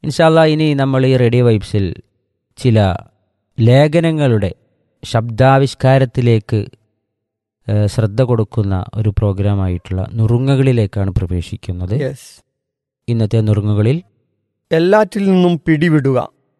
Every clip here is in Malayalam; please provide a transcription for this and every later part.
ഇൻഷാല്ല ഇനി നമ്മൾ ഈ റേഡിയോ വൈബ്സിൽ ചില ലേഖനങ്ങളുടെ ശബ്ദാവിഷ്കാരത്തിലേക്ക് ഏഹ്, ശ്രദ്ധ കൊടുക്കുന്ന ഒരു പ്രോഗ്രാമായിട്ടുള്ള നുറുങ്ങുകളിലേക്കാണ് പ്രവേശിക്കുന്നത് യെസ് ഇന്നത്തെ നുറുങ്ങുകളിൽ എല്ലാറ്റിൽ നിന്നും പിടിവിടുക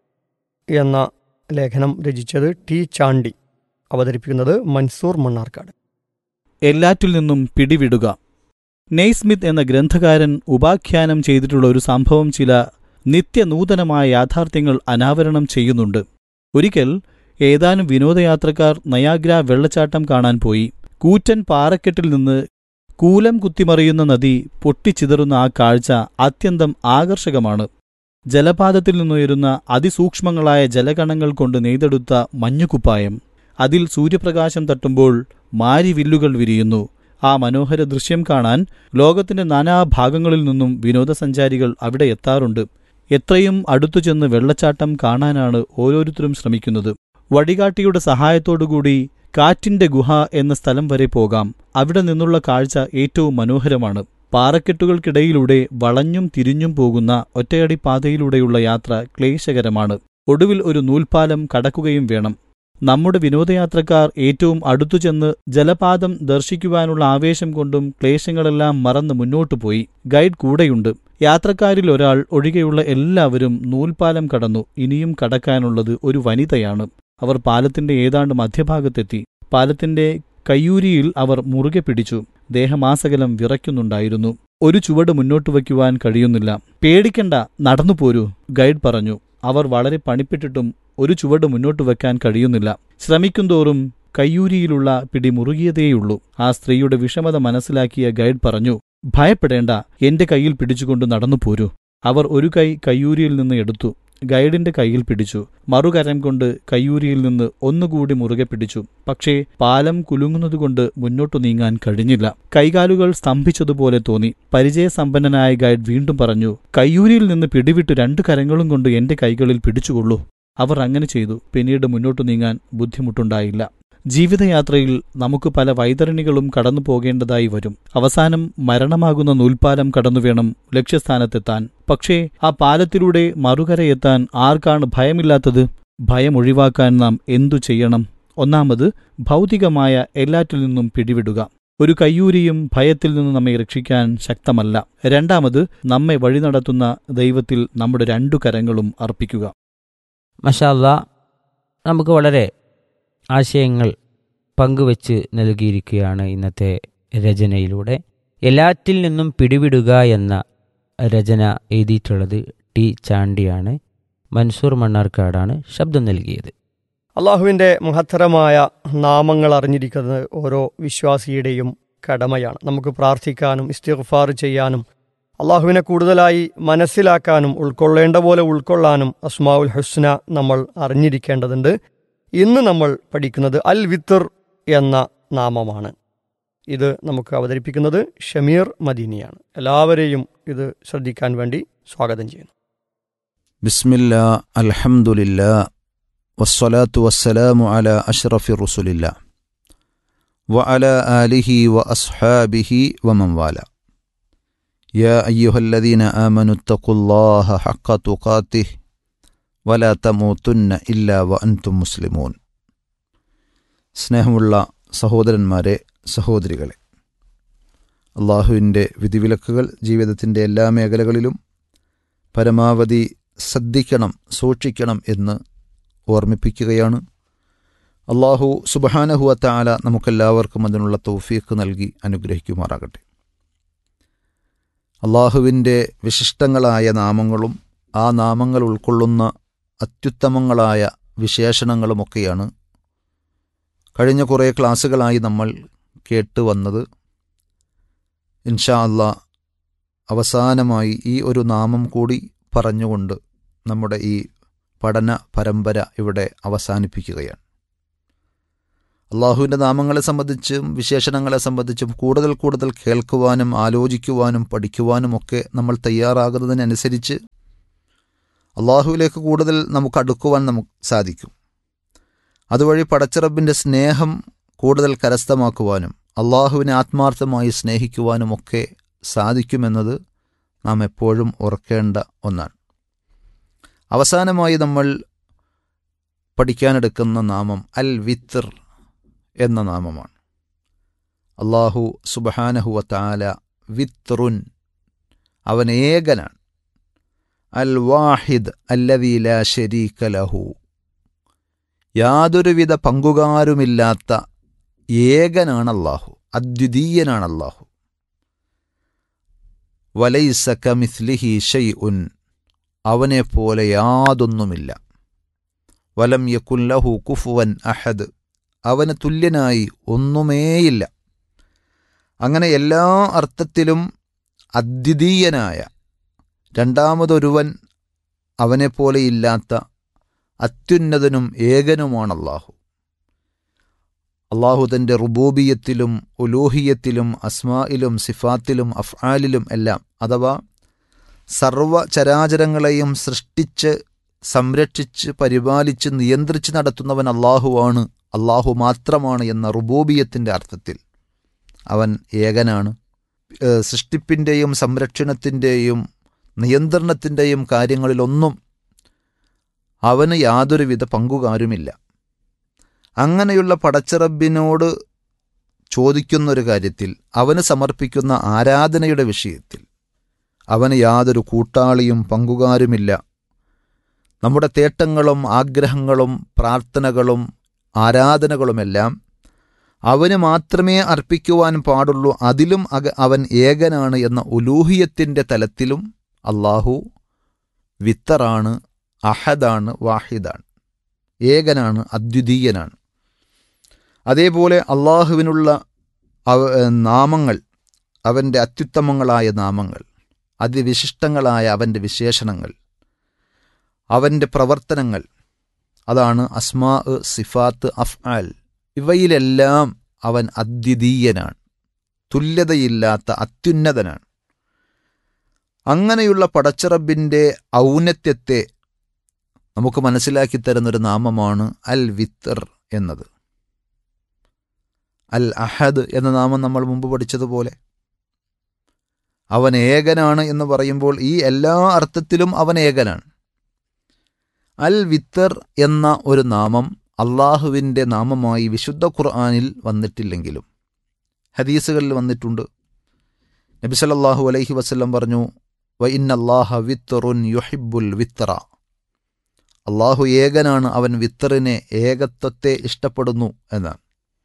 എന്ന ലേഖനം രചിച്ചത് ടി ചാണ്ടി അവതരിപ്പിക്കുന്നത് മൻസൂർ മണ്ണാർക്കാട് എല്ലാറ്റിൽ നിന്നും പിടിവിടുക നെയ്സ്മിത്ത് എന്ന ഗ്രന്ഥകാരൻ ഉപാഖ്യാനം ചെയ്തിട്ടുള്ള ഒരു സംഭവം ചില നിത്യനൂതനമായ യാഥാർത്ഥ്യങ്ങൾ അനാവരണം ചെയ്യുന്നുണ്ട് ഒരിക്കൽ ഏതാനും വിനോദയാത്രക്കാർ നയാഗ്ര വെള്ളച്ചാട്ടം കാണാൻ പോയി കൂറ്റൻ പാറക്കെട്ടിൽ നിന്ന് കൂലം കുത്തിമറിയുന്ന നദി പൊട്ടിച്ചിതറുന്ന ആ കാഴ്ച അത്യന്തം ആകർഷകമാണ് ജലപാതത്തിൽ നിന്നുയരുന്ന അതിസൂക്ഷ്മങ്ങളായ ജലകണങ്ങൾ കൊണ്ട് നെയ്തെടുത്ത മഞ്ഞുകുപ്പായം അതിൽ സൂര്യപ്രകാശം തട്ടുമ്പോൾ മാരിവില്ലുകൾ വിരിയുന്നു ആ മനോഹര ദൃശ്യം കാണാൻ ലോകത്തിന്റെ നാനാഭാഗങ്ങളിൽ നിന്നും വിനോദസഞ്ചാരികൾ അവിടെ എത്താറുണ്ട് എത്രയും അടുത്തു ചെന്ന് വെള്ളച്ചാട്ടം കാണാനാണ് ഓരോരുത്തരും ശ്രമിക്കുന്നത് വഴികാട്ടിയുടെ സഹായത്തോടുകൂടി കാറ്റിന്റെ ഗുഹ എന്ന സ്ഥലം വരെ പോകാം അവിടെ നിന്നുള്ള കാഴ്ച ഏറ്റവും മനോഹരമാണ് പാറക്കെട്ടുകൾക്കിടയിലൂടെ വളഞ്ഞും തിരിഞ്ഞും പോകുന്ന ഒറ്റയടി പാതയിലൂടെയുള്ള യാത്ര ക്ലേശകരമാണ് ഒടുവിൽ ഒരു നൂൽപ്പാലം കടക്കുകയും വേണം നമ്മുടെ വിനോദയാത്രക്കാർ ഏറ്റവും അടുത്തു ചെന്ന് ജലപാതം ദർശിക്കുവാനുള്ള ആവേശം കൊണ്ടും ക്ലേശങ്ങളെല്ലാം മറന്ന് മുന്നോട്ടു പോയി ഗൈഡ് കൂടെയുണ്ട് യാത്രക്കാരിൽ ഒരാൾ ഒഴികെയുള്ള എല്ലാവരും നൂൽപ്പാലം കടന്നു ഇനിയും കടക്കാനുള്ളത് ഒരു വനിതയാണ് അവർ പാലത്തിന്റെ ഏതാണ്ട് മധ്യഭാഗത്തെത്തി പാലത്തിന്റെ കയ്യൂരിയിൽ അവർ മുറുകെ പിടിച്ചു ദേഹമാസകലം വിറയ്ക്കുന്നുണ്ടായിരുന്നു ഒരു ചുവട് മുന്നോട്ട് വയ്ക്കുവാൻ കഴിയുന്നില്ല പേടിക്കണ്ട നടന്നു പോരൂ ഗൈഡ് പറഞ്ഞു അവർ വളരെ പണിപ്പെട്ടിട്ടും ഒരു ചുവട് മുന്നോട്ട് വെക്കാൻ കഴിയുന്നില്ല ശ്രമിക്കുന്തോറും കയ്യൂരിയിലുള്ള പിടി മുറുകിയതേയുള്ളൂ ആ സ്ത്രീയുടെ വിഷമത മനസ്സിലാക്കിയ ഗൈഡ് പറഞ്ഞു ഭയപ്പെടേണ്ട എന്റെ കയ്യിൽ പിടിച്ചുകൊണ്ട് നടന്നു പോരൂ അവർ ഒരു കൈ കയ്യൂരിയിൽ നിന്ന് എടുത്തു ഗൈഡിന്റെ കയ്യിൽ പിടിച്ചു മറുകരം കൊണ്ട് കയ്യൂരിയിൽ നിന്ന് ഒന്നുകൂടി മുറുകെ പിടിച്ചു പക്ഷേ പാലം കുലുങ്ങുന്നതുകൊണ്ട് മുന്നോട്ടു നീങ്ങാൻ കഴിഞ്ഞില്ല കൈകാലുകൾ സ്തംഭിച്ചതുപോലെ തോന്നി പരിചയസമ്പന്നനായ ഗൈഡ് വീണ്ടും പറഞ്ഞു കയ്യൂരിയിൽ നിന്ന് പിടിവിട്ട് രണ്ട് കരങ്ങളും കൊണ്ട് എന്റെ കൈകളിൽ പിടിച്ചുകൊള്ളൂ അവർ അങ്ങനെ ചെയ്തു പിന്നീട് മുന്നോട്ടു നീങ്ങാൻ ബുദ്ധിമുട്ടുണ്ടായില്ല ജീവിതയാത്രയിൽ നമുക്ക് പല വൈതരണികളും കടന്നു പോകേണ്ടതായി വരും അവസാനം മരണമാകുന്ന നൂൽപ്പാലം കടന്നുവേണം ലക്ഷ്യസ്ഥാനത്തെത്താൻ പക്ഷേ ആ പാലത്തിലൂടെ മറുകരയെത്താൻ ആർക്കാണ് ഭയമില്ലാത്തത് ഭയം ഒഴിവാക്കാൻ നാം എന്തു ചെയ്യണം ഒന്നാമത് ഭൗതികമായ എല്ലാറ്റിൽ നിന്നും പിടിവിടുക ഒരു കയ്യൂരിയും ഭയത്തിൽ നിന്ന് നമ്മെ രക്ഷിക്കാൻ ശക്തമല്ല രണ്ടാമത് നമ്മെ വഴി നടത്തുന്ന ദൈവത്തിൽ നമ്മുടെ രണ്ടു കരങ്ങളും അർപ്പിക്കുക മഷാല്ല നമുക്ക് വളരെ ആശയങ്ങൾ പങ്കുവച്ച് നൽകിയിരിക്കുകയാണ് ഇന്നത്തെ രചനയിലൂടെ എല്ലാറ്റിൽ നിന്നും പിടിവിടുക എന്ന രചന എഴുതിയിട്ടുള്ളത് ടി ചാണ്ടിയാണ് മൻസൂർ മണ്ണാർക്കാടാണ് ശബ്ദം നൽകിയത് അള്ളാഹുവിൻ്റെ മഹത്തരമായ നാമങ്ങൾ അറിഞ്ഞിരിക്കുന്നത് ഓരോ വിശ്വാസിയുടെയും കടമയാണ് നമുക്ക് പ്രാർത്ഥിക്കാനും ഇസ്തിഗ്ഫാർ ചെയ്യാനും അള്ളാഹുവിനെ കൂടുതലായി മനസ്സിലാക്കാനും ഉൾക്കൊള്ളേണ്ട പോലെ ഉൾക്കൊള്ളാനും അസ്മാവുൽ ഹുസ്ന നമ്മൾ അറിഞ്ഞിരിക്കേണ്ടതുണ്ട് ഇന്ന് നമ്മൾ പഠിക്കുന്നത് അൽ വിത്തർ എന്ന നാമമാണ് ഇത് നമുക്ക് അവതരിപ്പിക്കുന്നത് ഷമീർ മദീനിയാണ് എല്ലാവരെയും ഇത് ശ്രദ്ധിക്കാൻ വേണ്ടി സ്വാഗതം ചെയ്യുന്നു بسم الله الحمد لله والصلاة والسلام على أشرف رسل الله وعلى آله وأصحابه ومن والاه يا أيها الذين آمنوا اتقوا الله حق تقاته ولا تموتن إلا وأنتم مسلمون സ്നേഹമുള്ള സഹോദരന്മാരെ സഹോദരികളെ അള്ളാഹുവിൻ്റെ വിധിവിലക്കുകൾ ജീവിതത്തിൻ്റെ എല്ലാ മേഖലകളിലും പരമാവധി ശ്രദ്ധിക്കണം സൂക്ഷിക്കണം എന്ന് ഓർമ്മിപ്പിക്കുകയാണ് അള്ളാഹു സുബഹാനഹുവ താല നമുക്കെല്ലാവർക്കും അതിനുള്ള തൗഫീഖ് നൽകി അനുഗ്രഹിക്കുമാറാകട്ടെ അള്ളാഹുവിൻ്റെ വിശിഷ്ടങ്ങളായ നാമങ്ങളും ആ നാമങ്ങൾ ഉൾക്കൊള്ളുന്ന അത്യുത്തമങ്ങളായ വിശേഷണങ്ങളുമൊക്കെയാണ് കഴിഞ്ഞ കുറേ ക്ലാസ്സുകളായി നമ്മൾ കേട്ട് വന്നത് ഇൻഷാ അള്ളാ അവസാനമായി ഈ ഒരു നാമം കൂടി പറഞ്ഞുകൊണ്ട് നമ്മുടെ ഈ പഠന പരമ്പര ഇവിടെ അവസാനിപ്പിക്കുകയാണ് അള്ളാഹുവിൻ്റെ നാമങ്ങളെ സംബന്ധിച്ചും വിശേഷണങ്ങളെ സംബന്ധിച്ചും കൂടുതൽ കൂടുതൽ കേൾക്കുവാനും ആലോചിക്കുവാനും പഠിക്കുവാനുമൊക്കെ നമ്മൾ തയ്യാറാകുന്നതിനനുസരിച്ച് അള്ളാഹുവിലേക്ക് കൂടുതൽ നമുക്ക് അടുക്കുവാൻ നമുക്ക് സാധിക്കും അതുവഴി പടച്ചിറബിൻ്റെ സ്നേഹം കൂടുതൽ കരസ്ഥമാക്കുവാനും അള്ളാഹുവിനെ ആത്മാർത്ഥമായി സ്നേഹിക്കുവാനുമൊക്കെ സാധിക്കുമെന്നത് നാം എപ്പോഴും ഓർക്കേണ്ട ഒന്നാണ് അവസാനമായി നമ്മൾ പഠിക്കാനെടുക്കുന്ന നാമം അൽ വിത്തർ എന്ന നാമമാണ് അള്ളാഹു സുബഹാനഹുവ താല വിത്റുൻ അവൻ ഏകനാണ് അൽ വാഹിദ് അല്ലദീ ലാ ശരീക ലഹു യാതൊരുവിധ പങ്കുകാരുമില്ലാത്ത ഏകനാണ് അള്ളാഹു അദ്വിതീയനാണ് അള്ളാഹു വലൈസ കമിസ്ലിഹി ഷൈഉൻ അവനെപ്പോലെ യാതൊന്നുമില്ല വലം യക്കുല്ലഹു കുഫുവൻ അഹദ് അവന് തുല്യനായി ഒന്നുമേയില്ല അങ്ങനെ എല്ലാ അർത്ഥത്തിലും അദ്വിതീയനായ രണ്ടാമതൊരുവൻ അവനെപ്പോലെ ഇല്ലാത്ത അത്യുന്നതനും ഏകനുമാണ് അള്ളാഹു അള്ളാഹു തൻ്റെ റുബൂബിയത്തിലും ഉലൂഹിയത്തിലും അസ്മായിലും സിഫാത്തിലും അഫ്ആലിലും എല്ലാം അഥവാ സർവ ചരാചരങ്ങളെയും സൃഷ്ടിച്ച് സംരക്ഷിച്ച് പരിപാലിച്ച് നിയന്ത്രിച്ച് നടത്തുന്നവൻ അള്ളാഹുവാണ് അള്ളാഹു മാത്രമാണ് എന്ന റുബൂബിയത്തിൻ്റെ അർത്ഥത്തിൽ അവൻ ഏകനാണ് ഏഹ് സൃഷ്ടിപ്പിൻ്റെയും സംരക്ഷണത്തിൻ്റെയും നിയന്ത്രണത്തിൻ്റെയും കാര്യങ്ങളിലൊന്നും അവന് യാതൊരുവിധ പങ്കുകാരുമില്ല അങ്ങനെയുള്ള പടച്ചിറബിനോട് ചോദിക്കുന്നൊരു കാര്യത്തിൽ അവന് സമർപ്പിക്കുന്ന ആരാധനയുടെ വിഷയത്തിൽ അവന് യാതൊരു കൂട്ടാളിയും പങ്കുകാരുമില്ല നമ്മുടെ തേട്ടങ്ങളും ആഗ്രഹങ്ങളും പ്രാർത്ഥനകളും ആരാധനകളുമെല്ലാം അവന് മാത്രമേ അർപ്പിക്കുവാൻ പാടുള്ളൂ അതിലും അക അവൻ ഏകനാണ് എന്ന ഉലൂഹിയത്തിൻ്റെ തലത്തിലും അള്ളാഹു വിത്തറാണ് അഹദാണ് വാഹിദാണ് ഏകനാണ് അദ്വിതീയനാണ് അതേപോലെ അള്ളാഹുവിനുള്ള അവ നാമങ്ങൾ അവൻ്റെ അത്യുത്തമങ്ങളായ നാമങ്ങൾ അതിവിശിഷ്ടങ്ങളായ അവൻ്റെ വിശേഷണങ്ങൾ അവൻ്റെ പ്രവർത്തനങ്ങൾ അതാണ് അസ്മാ സിഫാത്ത് അഫ്ആൽ ഇവയിലെല്ലാം അവൻ അദ്വിതീയനാണ് തുല്യതയില്ലാത്ത അത്യുന്നതനാണ് അങ്ങനെയുള്ള പടച്ചിറബിൻ്റെ ഔന്നത്യത്തെ നമുക്ക് മനസ്സിലാക്കി തരുന്നൊരു നാമമാണ് അൽ വിത്തർ എന്നത് അൽ അഹദ് എന്ന നാമം നമ്മൾ മുമ്പ് പഠിച്ചതുപോലെ അവൻ ഏകനാണ് എന്ന് പറയുമ്പോൾ ഈ എല്ലാ അർത്ഥത്തിലും അവൻ ഏകനാണ് അൽ വിത്തർ എന്ന ഒരു നാമം അള്ളാഹുവിൻ്റെ നാമമായി വിശുദ്ധ ഖുർആാനിൽ വന്നിട്ടില്ലെങ്കിലും ഹദീസുകളിൽ വന്നിട്ടുണ്ട് നബി സല്ലല്ലാഹു അലൈഹി വസല്ലം പറഞ്ഞു വ ഇന്നല്ലാഹ വിത്തറുൻ യുഹിബുൽ വിത്തറ അള്ളാഹു ഏകനാണ് അവൻ വിത്തറിനെ ഏകത്വത്തെ ഇഷ്ടപ്പെടുന്നു എന്നാണ്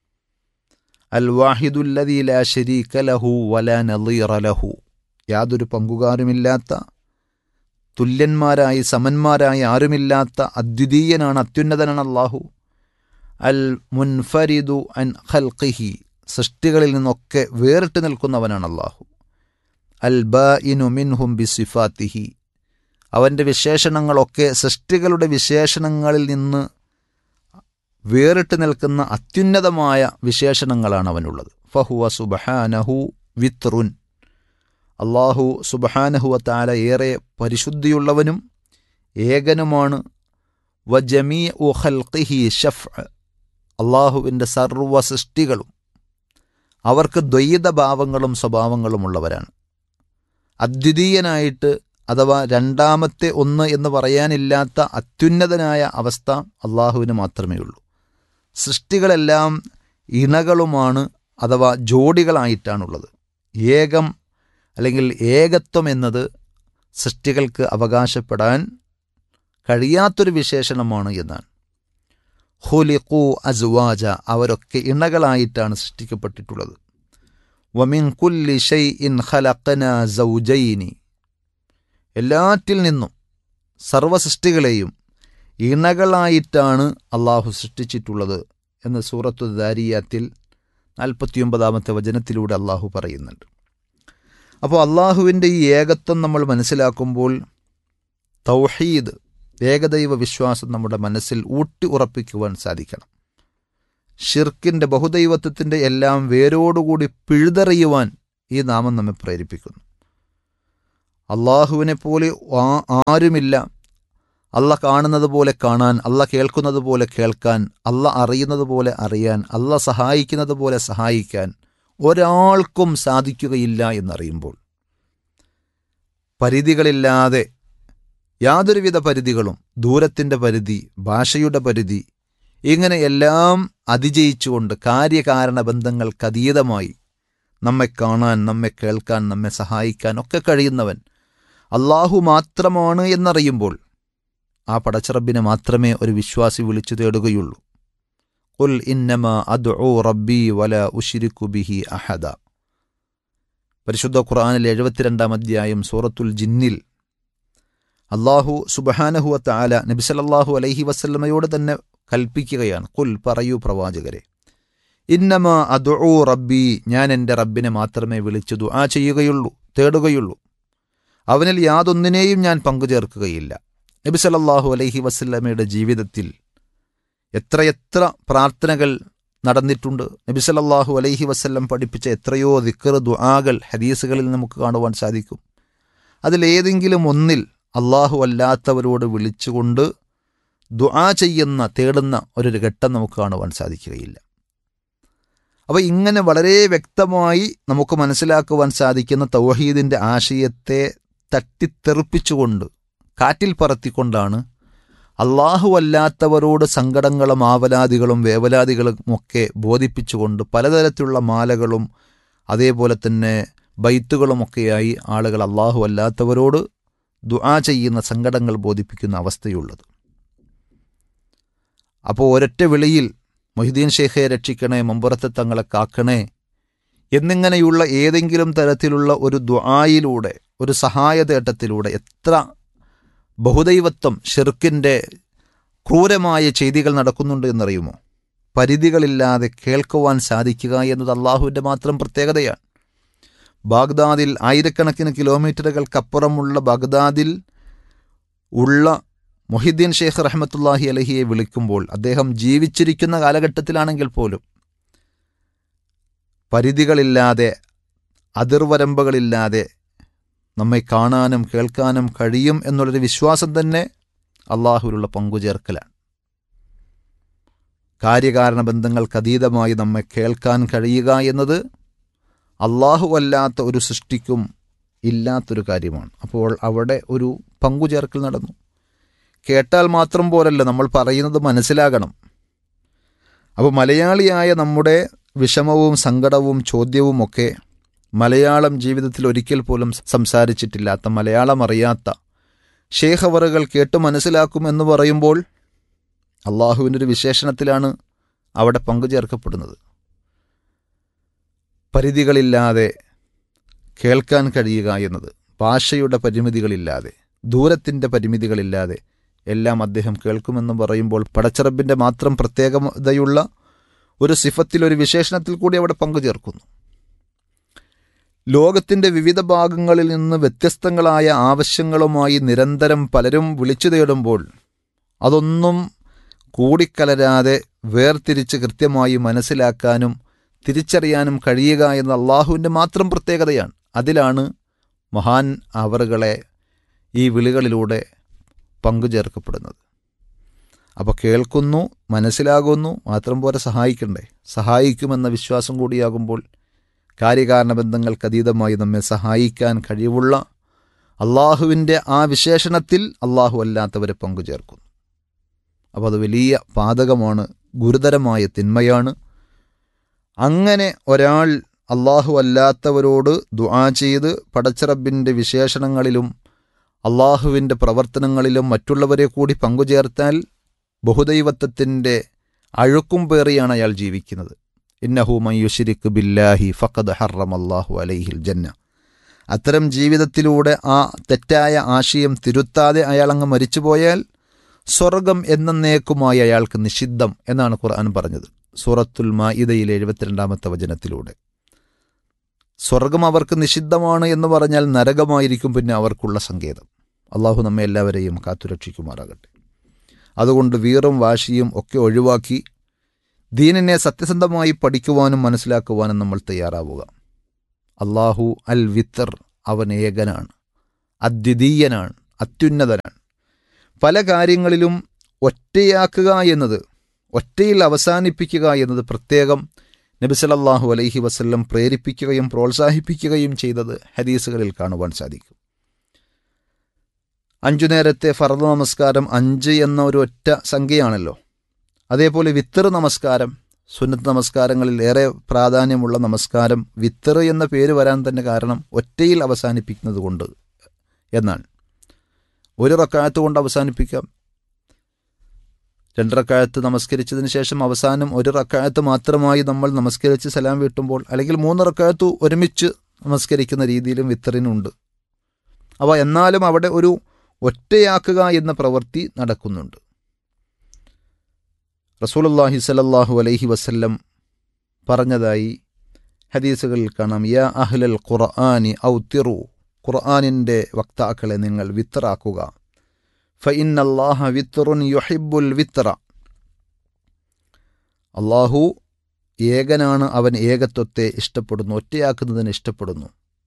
അൽ വാഹിദുല്ലദീ ലാ ശരീക ലഹു വലാ നളീറ ലഹു യാതൊരു പങ്കുകാരുമില്ലാത്ത തുല്യന്മാരായി സമന്മാരായി ആരുമില്ലാത്ത അദ്വിതീയനാണ് അത്യുന്നതനാണ് അള്ളാഹു അൽ മുൻഫരിദു അൻ ഖൽഖിഹി സൃഷ്ടികളിൽ നിന്നൊക്കെ വേറിട്ട് നിൽക്കുന്നവനാണ് അള്ളാഹു അൽ ബ ഇനു മിൻഹും ബി സിഫാത്തിഹി അവൻ്റെ വിശേഷണങ്ങളൊക്കെ സൃഷ്ടികളുടെ വിശേഷണങ്ങളിൽ നിന്ന് വേറിട്ട് നിൽക്കുന്ന അത്യുന്നതമായ വിശേഷണങ്ങളാണ് അവനുള്ളത് ഫഹുവ സുബഹാനഹു വിത്റുൻ അള്ളാഹു സുബഹാനഹുവത്താല ഏറെ പരിശുദ്ധിയുള്ളവനും ഏകനുമാണ് വ ജമീ ഉ ഖൽഖിഹി ഷഫ് അള്ളാഹുവിൻ്റെ സർവ സൃഷ്ടികളും അവർക്ക് ദ്വൈതഭാവങ്ങളും സ്വഭാവങ്ങളും ഉള്ളവരാണ് അദ്വിതീയനായിട്ട് അഥവാ രണ്ടാമത്തെ ഒന്ന് എന്ന് പറയാനില്ലാത്ത അത്യുന്നതനായ അവസ്ഥ അള്ളാഹുവിന് മാത്രമേ ഉള്ളൂ സൃഷ്ടികളെല്ലാം ഇണകളുമാണ് അഥവാ ജോഡികളായിട്ടാണുള്ളത് ഏകം അല്ലെങ്കിൽ ഏകത്വം എന്നത് സൃഷ്ടികൾക്ക് അവകാശപ്പെടാൻ കഴിയാത്തൊരു വിശേഷണമാണ് എന്നാണ് ഹുലിഖു അസ്വാജ അവരൊക്കെ ഇണകളായിട്ടാണ് സൃഷ്ടിക്കപ്പെട്ടിട്ടുള്ളത് വമിൻ കുല്ലി ഷൈ ഇൻ ഖലഖന സൗജൈനി എല്ലാറ്റിൽ നിന്നും സർവസൃഷ്ടികളെയും ഇണകളായിട്ടാണ് അള്ളാഹു സൃഷ്ടിച്ചിട്ടുള്ളത് എന്ന് സൂറത്തു ദാരിയാത്തിൽ നാൽപ്പത്തിയൊമ്പതാമത്തെ വചനത്തിലൂടെ അള്ളാഹു പറയുന്നുണ്ട് അപ്പോൾ അള്ളാഹുവിൻ്റെ ഈ ഏകത്വം നമ്മൾ മനസ്സിലാക്കുമ്പോൾ തൗഹീദ് ഏകദൈവ വിശ്വാസം നമ്മുടെ മനസ്സിൽ ഊട്ടി ഉറപ്പിക്കുവാൻ സാധിക്കണം ഷിർക്കിൻ്റെ ബഹുദൈവത്വത്തിൻ്റെ എല്ലാം വേരോടുകൂടി പിഴുതെറിയുവാൻ ഈ നാമം നമ്മെ പ്രേരിപ്പിക്കുന്നു അള്ളാഹുവിനെ പോലെ ആരുമില്ല അല്ല കാണുന്നത് പോലെ കാണാൻ അല്ല കേൾക്കുന്നത് പോലെ കേൾക്കാൻ അല്ല അറിയുന്നത് പോലെ അറിയാൻ അല്ല സഹായിക്കുന്നത് പോലെ സഹായിക്കാൻ ഒരാൾക്കും സാധിക്കുകയില്ല എന്നറിയുമ്പോൾ പരിധികളില്ലാതെ യാതൊരുവിധ പരിധികളും ദൂരത്തിൻ്റെ പരിധി ഭാഷയുടെ പരിധി ഇങ്ങനെ എല്ലാം അതിജയിച്ചുകൊണ്ട് കാര്യകാരണ ബന്ധങ്ങൾക്കതീതമായി നമ്മെ കാണാൻ നമ്മെ കേൾക്കാൻ നമ്മെ സഹായിക്കാൻ ഒക്കെ കഴിയുന്നവൻ അള്ളാഹു മാത്രമാണ് എന്നറിയുമ്പോൾ ആ പടച്ചറബിനെ മാത്രമേ ഒരു വിശ്വാസി വിളിച്ചു തേടുകയുള്ളൂ ഉൽ ഇന്നമ അദ്ഉ റബ്ബി വല ഉഷിരിക്കു ബിഹി അഹദ പരിശുദ്ധ ഖുർആനിൽ എഴുപത്തിരണ്ടാം അധ്യായം സൂറത്തുൽ ജിന്നിൽ അള്ളാഹു സുബഹാനഹുവത്ത ആല നബിസലല്ലാഹു അലൈഹി വസല്ലമയോട് തന്നെ കൽപ്പിക്കുകയാണ് കുൽ പറയൂ പ്രവാചകരെ ഇന്നമ അദ്ഉ റബ്ബി ഞാൻ എൻ്റെ റബ്ബിനെ മാത്രമേ വിളിച്ചു ദുആ ചെയ്യുകയുള്ളൂ തേടുകയുള്ളൂ അവനിൽ യാതൊന്നിനെയും ഞാൻ പങ്കുചേർക്കുകയില്ല നബി സല്ലല്ലാഹു അലൈഹി വസല്ലമയുടെ ജീവിതത്തിൽ എത്രയെത്ര പ്രാർത്ഥനകൾ നടന്നിട്ടുണ്ട് നബി സല്ലല്ലാഹു അലൈഹി വസല്ലം പഠിപ്പിച്ച എത്രയോ ദിക്കർ ദുആകൾ ഹദീസുകളിൽ നമുക്ക് കാണുവാൻ സാധിക്കും അതിലേതെങ്കിലും ഒന്നിൽ അള്ളാഹു അല്ലാത്തവരോട് വിളിച്ചുകൊണ്ട് ദുആ ചെയ്യുന്ന തേടുന്ന ഒരു ഘട്ടം നമുക്ക് കാണുവാൻ സാധിക്കുകയില്ല അപ്പോൾ ഇങ്ങനെ വളരെ വ്യക്തമായി നമുക്ക് മനസ്സിലാക്കുവാൻ സാധിക്കുന്ന തൗഹീദിൻ്റെ ആശയത്തെ തട്ടിത്തെറിപ്പിച്ചുകൊണ്ട് കാറ്റിൽ പറത്തിക്കൊണ്ടാണ് അള്ളാഹു അല്ലാത്തവരോട് സങ്കടങ്ങളും ആവലാദികളും വേവലാദികളും ഒക്കെ ബോധിപ്പിച്ചുകൊണ്ട് പലതരത്തിലുള്ള മാലകളും അതേപോലെ തന്നെ ബൈത്തുകളുമൊക്കെയായി ആളുകൾ അള്ളാഹു അല്ലാത്തവരോട് ദുആ ചെയ്യുന്ന സങ്കടങ്ങൾ ബോധിപ്പിക്കുന്ന അവസ്ഥയുള്ളത് അപ്പോൾ ഒരൊറ്റ വിളിയിൽ മൊഹിദ്ദീൻ ഷെയ്ഖയെ രക്ഷിക്കണേ മമ്പുറത്തെ തങ്ങളെ കാക്കണേ എന്നിങ്ങനെയുള്ള ഏതെങ്കിലും തരത്തിലുള്ള ഒരു ദുആയിലൂടെ ഒരു സഹായതേട്ടത്തിലൂടെ എത്ര ബഹുദൈവത്വം ഷെർക്കിൻ്റെ ക്രൂരമായ ചെയ്തികൾ നടക്കുന്നുണ്ട് എന്നറിയുമോ പരിധികളില്ലാതെ കേൾക്കുവാൻ സാധിക്കുക എന്നത് അള്ളാഹുവിൻ്റെ മാത്രം പ്രത്യേകതയാണ് ബാഗ്ദാദിൽ ആയിരക്കണക്കിന് കിലോമീറ്ററുകൾക്കപ്പുറമുള്ള ബാഗ്ദാദിൽ ഉള്ള മൊഹിദ്ദീൻ ഷെയ്ഖ് റഹ്മത്തുല്ലാഹി അലഹിയെ വിളിക്കുമ്പോൾ അദ്ദേഹം ജീവിച്ചിരിക്കുന്ന കാലഘട്ടത്തിലാണെങ്കിൽ പോലും പരിധികളില്ലാതെ അതിർവരമ്പുകളില്ലാതെ നമ്മെ കാണാനും കേൾക്കാനും കഴിയും എന്നുള്ളൊരു വിശ്വാസം തന്നെ അള്ളാഹുവിലുള്ള പങ്കുചേർക്കലാണ് കാര്യകാരണ ബന്ധങ്ങൾക്കതീതമായി നമ്മെ കേൾക്കാൻ കഴിയുക എന്നത് അള്ളാഹു അല്ലാത്ത ഒരു സൃഷ്ടിക്കും ഇല്ലാത്തൊരു കാര്യമാണ് അപ്പോൾ അവിടെ ഒരു പങ്കുചേർക്കൽ നടന്നു കേട്ടാൽ മാത്രം പോരല്ല നമ്മൾ പറയുന്നത് മനസ്സിലാകണം അപ്പോൾ മലയാളിയായ നമ്മുടെ വിഷമവും സങ്കടവും ചോദ്യവുമൊക്കെ മലയാളം ജീവിതത്തിൽ ഒരിക്കൽ പോലും സംസാരിച്ചിട്ടില്ലാത്ത മലയാളം അറിയാത്ത ഷേഖവറുകൾ കേട്ട് മനസ്സിലാക്കുമെന്ന് പറയുമ്പോൾ അള്ളാഹുവിൻ്റെ ഒരു വിശേഷണത്തിലാണ് അവിടെ പങ്കുചേർക്കപ്പെടുന്നത് പരിധികളില്ലാതെ കേൾക്കാൻ കഴിയുക എന്നത് ഭാഷയുടെ പരിമിതികളില്ലാതെ ദൂരത്തിൻ്റെ പരിമിതികളില്ലാതെ എല്ലാം അദ്ദേഹം കേൾക്കുമെന്ന് പറയുമ്പോൾ പടച്ചറബിൻ്റെ മാത്രം പ്രത്യേകതയുള്ള ഒരു സിഫത്തിൽ ഒരു വിശേഷണത്തിൽ കൂടി അവിടെ പങ്കുചേർക്കുന്നു ലോകത്തിൻ്റെ വിവിധ ഭാഗങ്ങളിൽ നിന്ന് വ്യത്യസ്തങ്ങളായ ആവശ്യങ്ങളുമായി നിരന്തരം പലരും വിളിച്ചു തേടുമ്പോൾ അതൊന്നും കൂടിക്കലരാതെ വേർതിരിച്ച് കൃത്യമായി മനസ്സിലാക്കാനും തിരിച്ചറിയാനും കഴിയുക എന്ന അള്ളാഹുവിൻ്റെ മാത്രം പ്രത്യേകതയാണ് അതിലാണ് മഹാൻ അവറുകളെ ഈ വിളികളിലൂടെ പങ്കുചേർക്കപ്പെടുന്നത് അപ്പോൾ കേൾക്കുന്നു മനസ്സിലാകുന്നു മാത്രം പോലെ സഹായിക്കണ്ടേ സഹായിക്കുമെന്ന വിശ്വാസം കൂടിയാകുമ്പോൾ കാര്യകാരണ ബന്ധങ്ങൾക്ക് അതീതമായി നമ്മെ സഹായിക്കാൻ കഴിവുള്ള അള്ളാഹുവിൻ്റെ ആ വിശേഷണത്തിൽ അള്ളാഹു അല്ലാത്തവരെ പങ്കുചേർക്കുന്നു അപ്പോൾ അത് വലിയ പാതകമാണ് ഗുരുതരമായ തിന്മയാണ് അങ്ങനെ ഒരാൾ അള്ളാഹു അല്ലാത്തവരോട് ദുആ ചെയ്ത് പടച്ചറബിൻ്റെ വിശേഷണങ്ങളിലും അള്ളാഹുവിൻ്റെ പ്രവർത്തനങ്ങളിലും മറ്റുള്ളവരെ കൂടി പങ്കുചേർത്താൽ ബഹുദൈവത്വത്തിൻ്റെ അഴുക്കും പേറിയാണ് അയാൾ ജീവിക്കുന്നത് ഇന്നഹു മയ്യുഷിരിക്ക് ബില്ലാഹി ഫഖദ് ഹറം അള്ളാഹു അലൈഹിൽ ജന്ന അത്തരം ജീവിതത്തിലൂടെ ആ തെറ്റായ ആശയം തിരുത്താതെ അയാൾ അങ്ങ് മരിച്ചുപോയാൽ സ്വർഗം എന്നേക്കുമായി അയാൾക്ക് നിഷിദ്ധം എന്നാണ് ഖുർആൻ പറഞ്ഞത് സൂറത്തുൽ മാഇദയിലെ എഴുപത്തിരണ്ടാമത്തെ വചനത്തിലൂടെ സ്വർഗം അവർക്ക് നിഷിദ്ധമാണ് എന്ന് പറഞ്ഞാൽ നരകമായിരിക്കും പിന്നെ അവർക്കുള്ള സങ്കേതം അള്ളാഹു നമ്മെ എല്ലാവരെയും കാത്തുരക്ഷിക്കുമാറാകട്ടെ അതുകൊണ്ട് വീറും വാശിയും ഒക്കെ ഒഴിവാക്കി ദീനിനെ സത്യസന്ധമായി പഠിക്കുവാനും മനസ്സിലാക്കുവാനും നമ്മൾ തയ്യാറാവുക അള്ളാഹു അൽ വിത്തർ അവൻ ഏകനാണ് അദ്വിതീയനാണ് അത്യുന്നതനാണ് പല കാര്യങ്ങളിലും ഒറ്റയാക്കുക എന്നത് ഒറ്റയിൽ അവസാനിപ്പിക്കുക എന്നത് പ്രത്യേകം നബി സല്ലല്ലാഹു അലൈഹി വസല്ലം പ്രേരിപ്പിക്കുകയും പ്രോത്സാഹിപ്പിക്കുകയും ചെയ്തത് ഹദീസുകളിൽ കാണുവാൻ സാധിക്കും അഞ്ചു നേരത്തെ ഫർദ് നമസ്കാരം അഞ്ച് എന്ന ഒരു ഒറ്റ സംഖ്യയാണല്ലോ അതേപോലെ വിത്തർ നമസ്കാരം സുന്നത്ത് നമസ്കാരങ്ങളിൽ ഏറെ പ്രാധാന്യമുള്ള നമസ്കാരം വിത്തർ എന്ന പേര് വരാൻ തന്നെ കാരണം ഒറ്റയിൽ അവസാനിപ്പിക്കുന്നത് കൊണ്ട് എന്നാണ് ഒരു റക്കായത്ത് കൊണ്ട് അവസാനിപ്പിക്കാം രണ്ട് റക്കായത്ത് നമസ്കരിച്ചതിന് ശേഷം അവസാനം ഒരു റക്കായത്ത് മാത്രമായി നമ്മൾ നമസ്കരിച്ച് സലാം വീട്ടുമ്പോൾ അല്ലെങ്കിൽ മൂന്ന് റക്കായത്ത് ഒരുമിച്ച് നമസ്കരിക്കുന്ന രീതിയിലും വിത്തറിനുണ്ട് അവ എന്നാലും അവിടെ ഒരു ഒറ്റയാക്കുക എന്ന പ്രവൃത്തി നടക്കുന്നുണ്ട് റസൂലുള്ളാഹി സ്വല്ലല്ലാഹു അലൈഹി വസല്ലം പറഞ്ഞതായി ഹദീസുകളിൽ കാണാം യാ അഹ്ലൽ ഖുർആനി ഔത്തിറു ഖുർആനിൻ്റെ വക്താക്കളെ നിങ്ങൾ വിത്തറാക്കുക ഫഇന്നല്ലാഹ വിത്തറുൻ യുഹിബ്ബുൽ വിത്ര അള്ളാഹു ഏകനാണ് അവൻ ഏകത്വത്തെ ഇഷ്ടപ്പെടുന്നു ഒറ്റയാക്കുന്നതിന് ഇഷ്ടപ്പെടുന്നു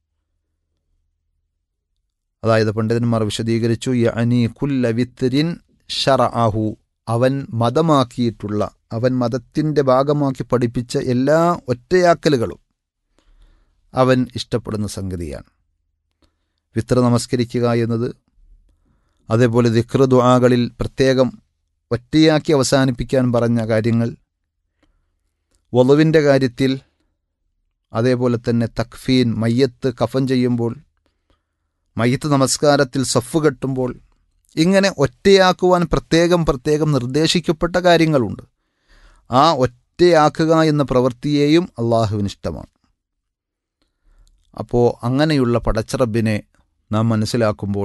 അതായത് പണ്ഡിതന്മാർ വിശദീകരിച്ചു യഅനി കുല്ല വിത്തരിൻ ഷറഅഹു അവൻ മതമാക്കിയിട്ടുള്ള അവൻ മതത്തിൻ്റെ ഭാഗമാക്കി പഠിപ്പിച്ച എല്ലാ ഒറ്റയാക്കലുകളും അവൻ ഇഷ്ടപ്പെടുന്ന സംഗതിയാണ് വിത്ര നമസ്കരിക്കുക എന്നത് അതേപോലെ ദിക്ർ ദുആകളിൽ പ്രത്യേകം ഒറ്റയാക്കി അവസാനിപ്പിക്കാൻ പറഞ്ഞ കാര്യങ്ങൾ വളുവിൻ്റെ കാര്യത്തിൽ അതേപോലെ തന്നെ തക്ഫീൻ മയ്യത്ത് കഫൻ ചെയ്യുമ്പോൾ മയ്യത്ത് നമസ്കാരത്തിൽ സഫ് കെട്ടുമ്പോൾ ഇങ്ങനെ ഒറ്റയാക്കുവാൻ പ്രത്യേകം പ്രത്യേകം നിർദ്ദേശിക്കപ്പെട്ട കാര്യങ്ങളുണ്ട് ആ ഒറ്റയാക്കുക എന്ന പ്രവൃത്തിയെയും അള്ളാഹുവിന് ഇഷ്ടമാണ് അപ്പോൾ അങ്ങനെയുള്ള പടച്ചറബിനെ നാം മനസ്സിലാക്കുമ്പോൾ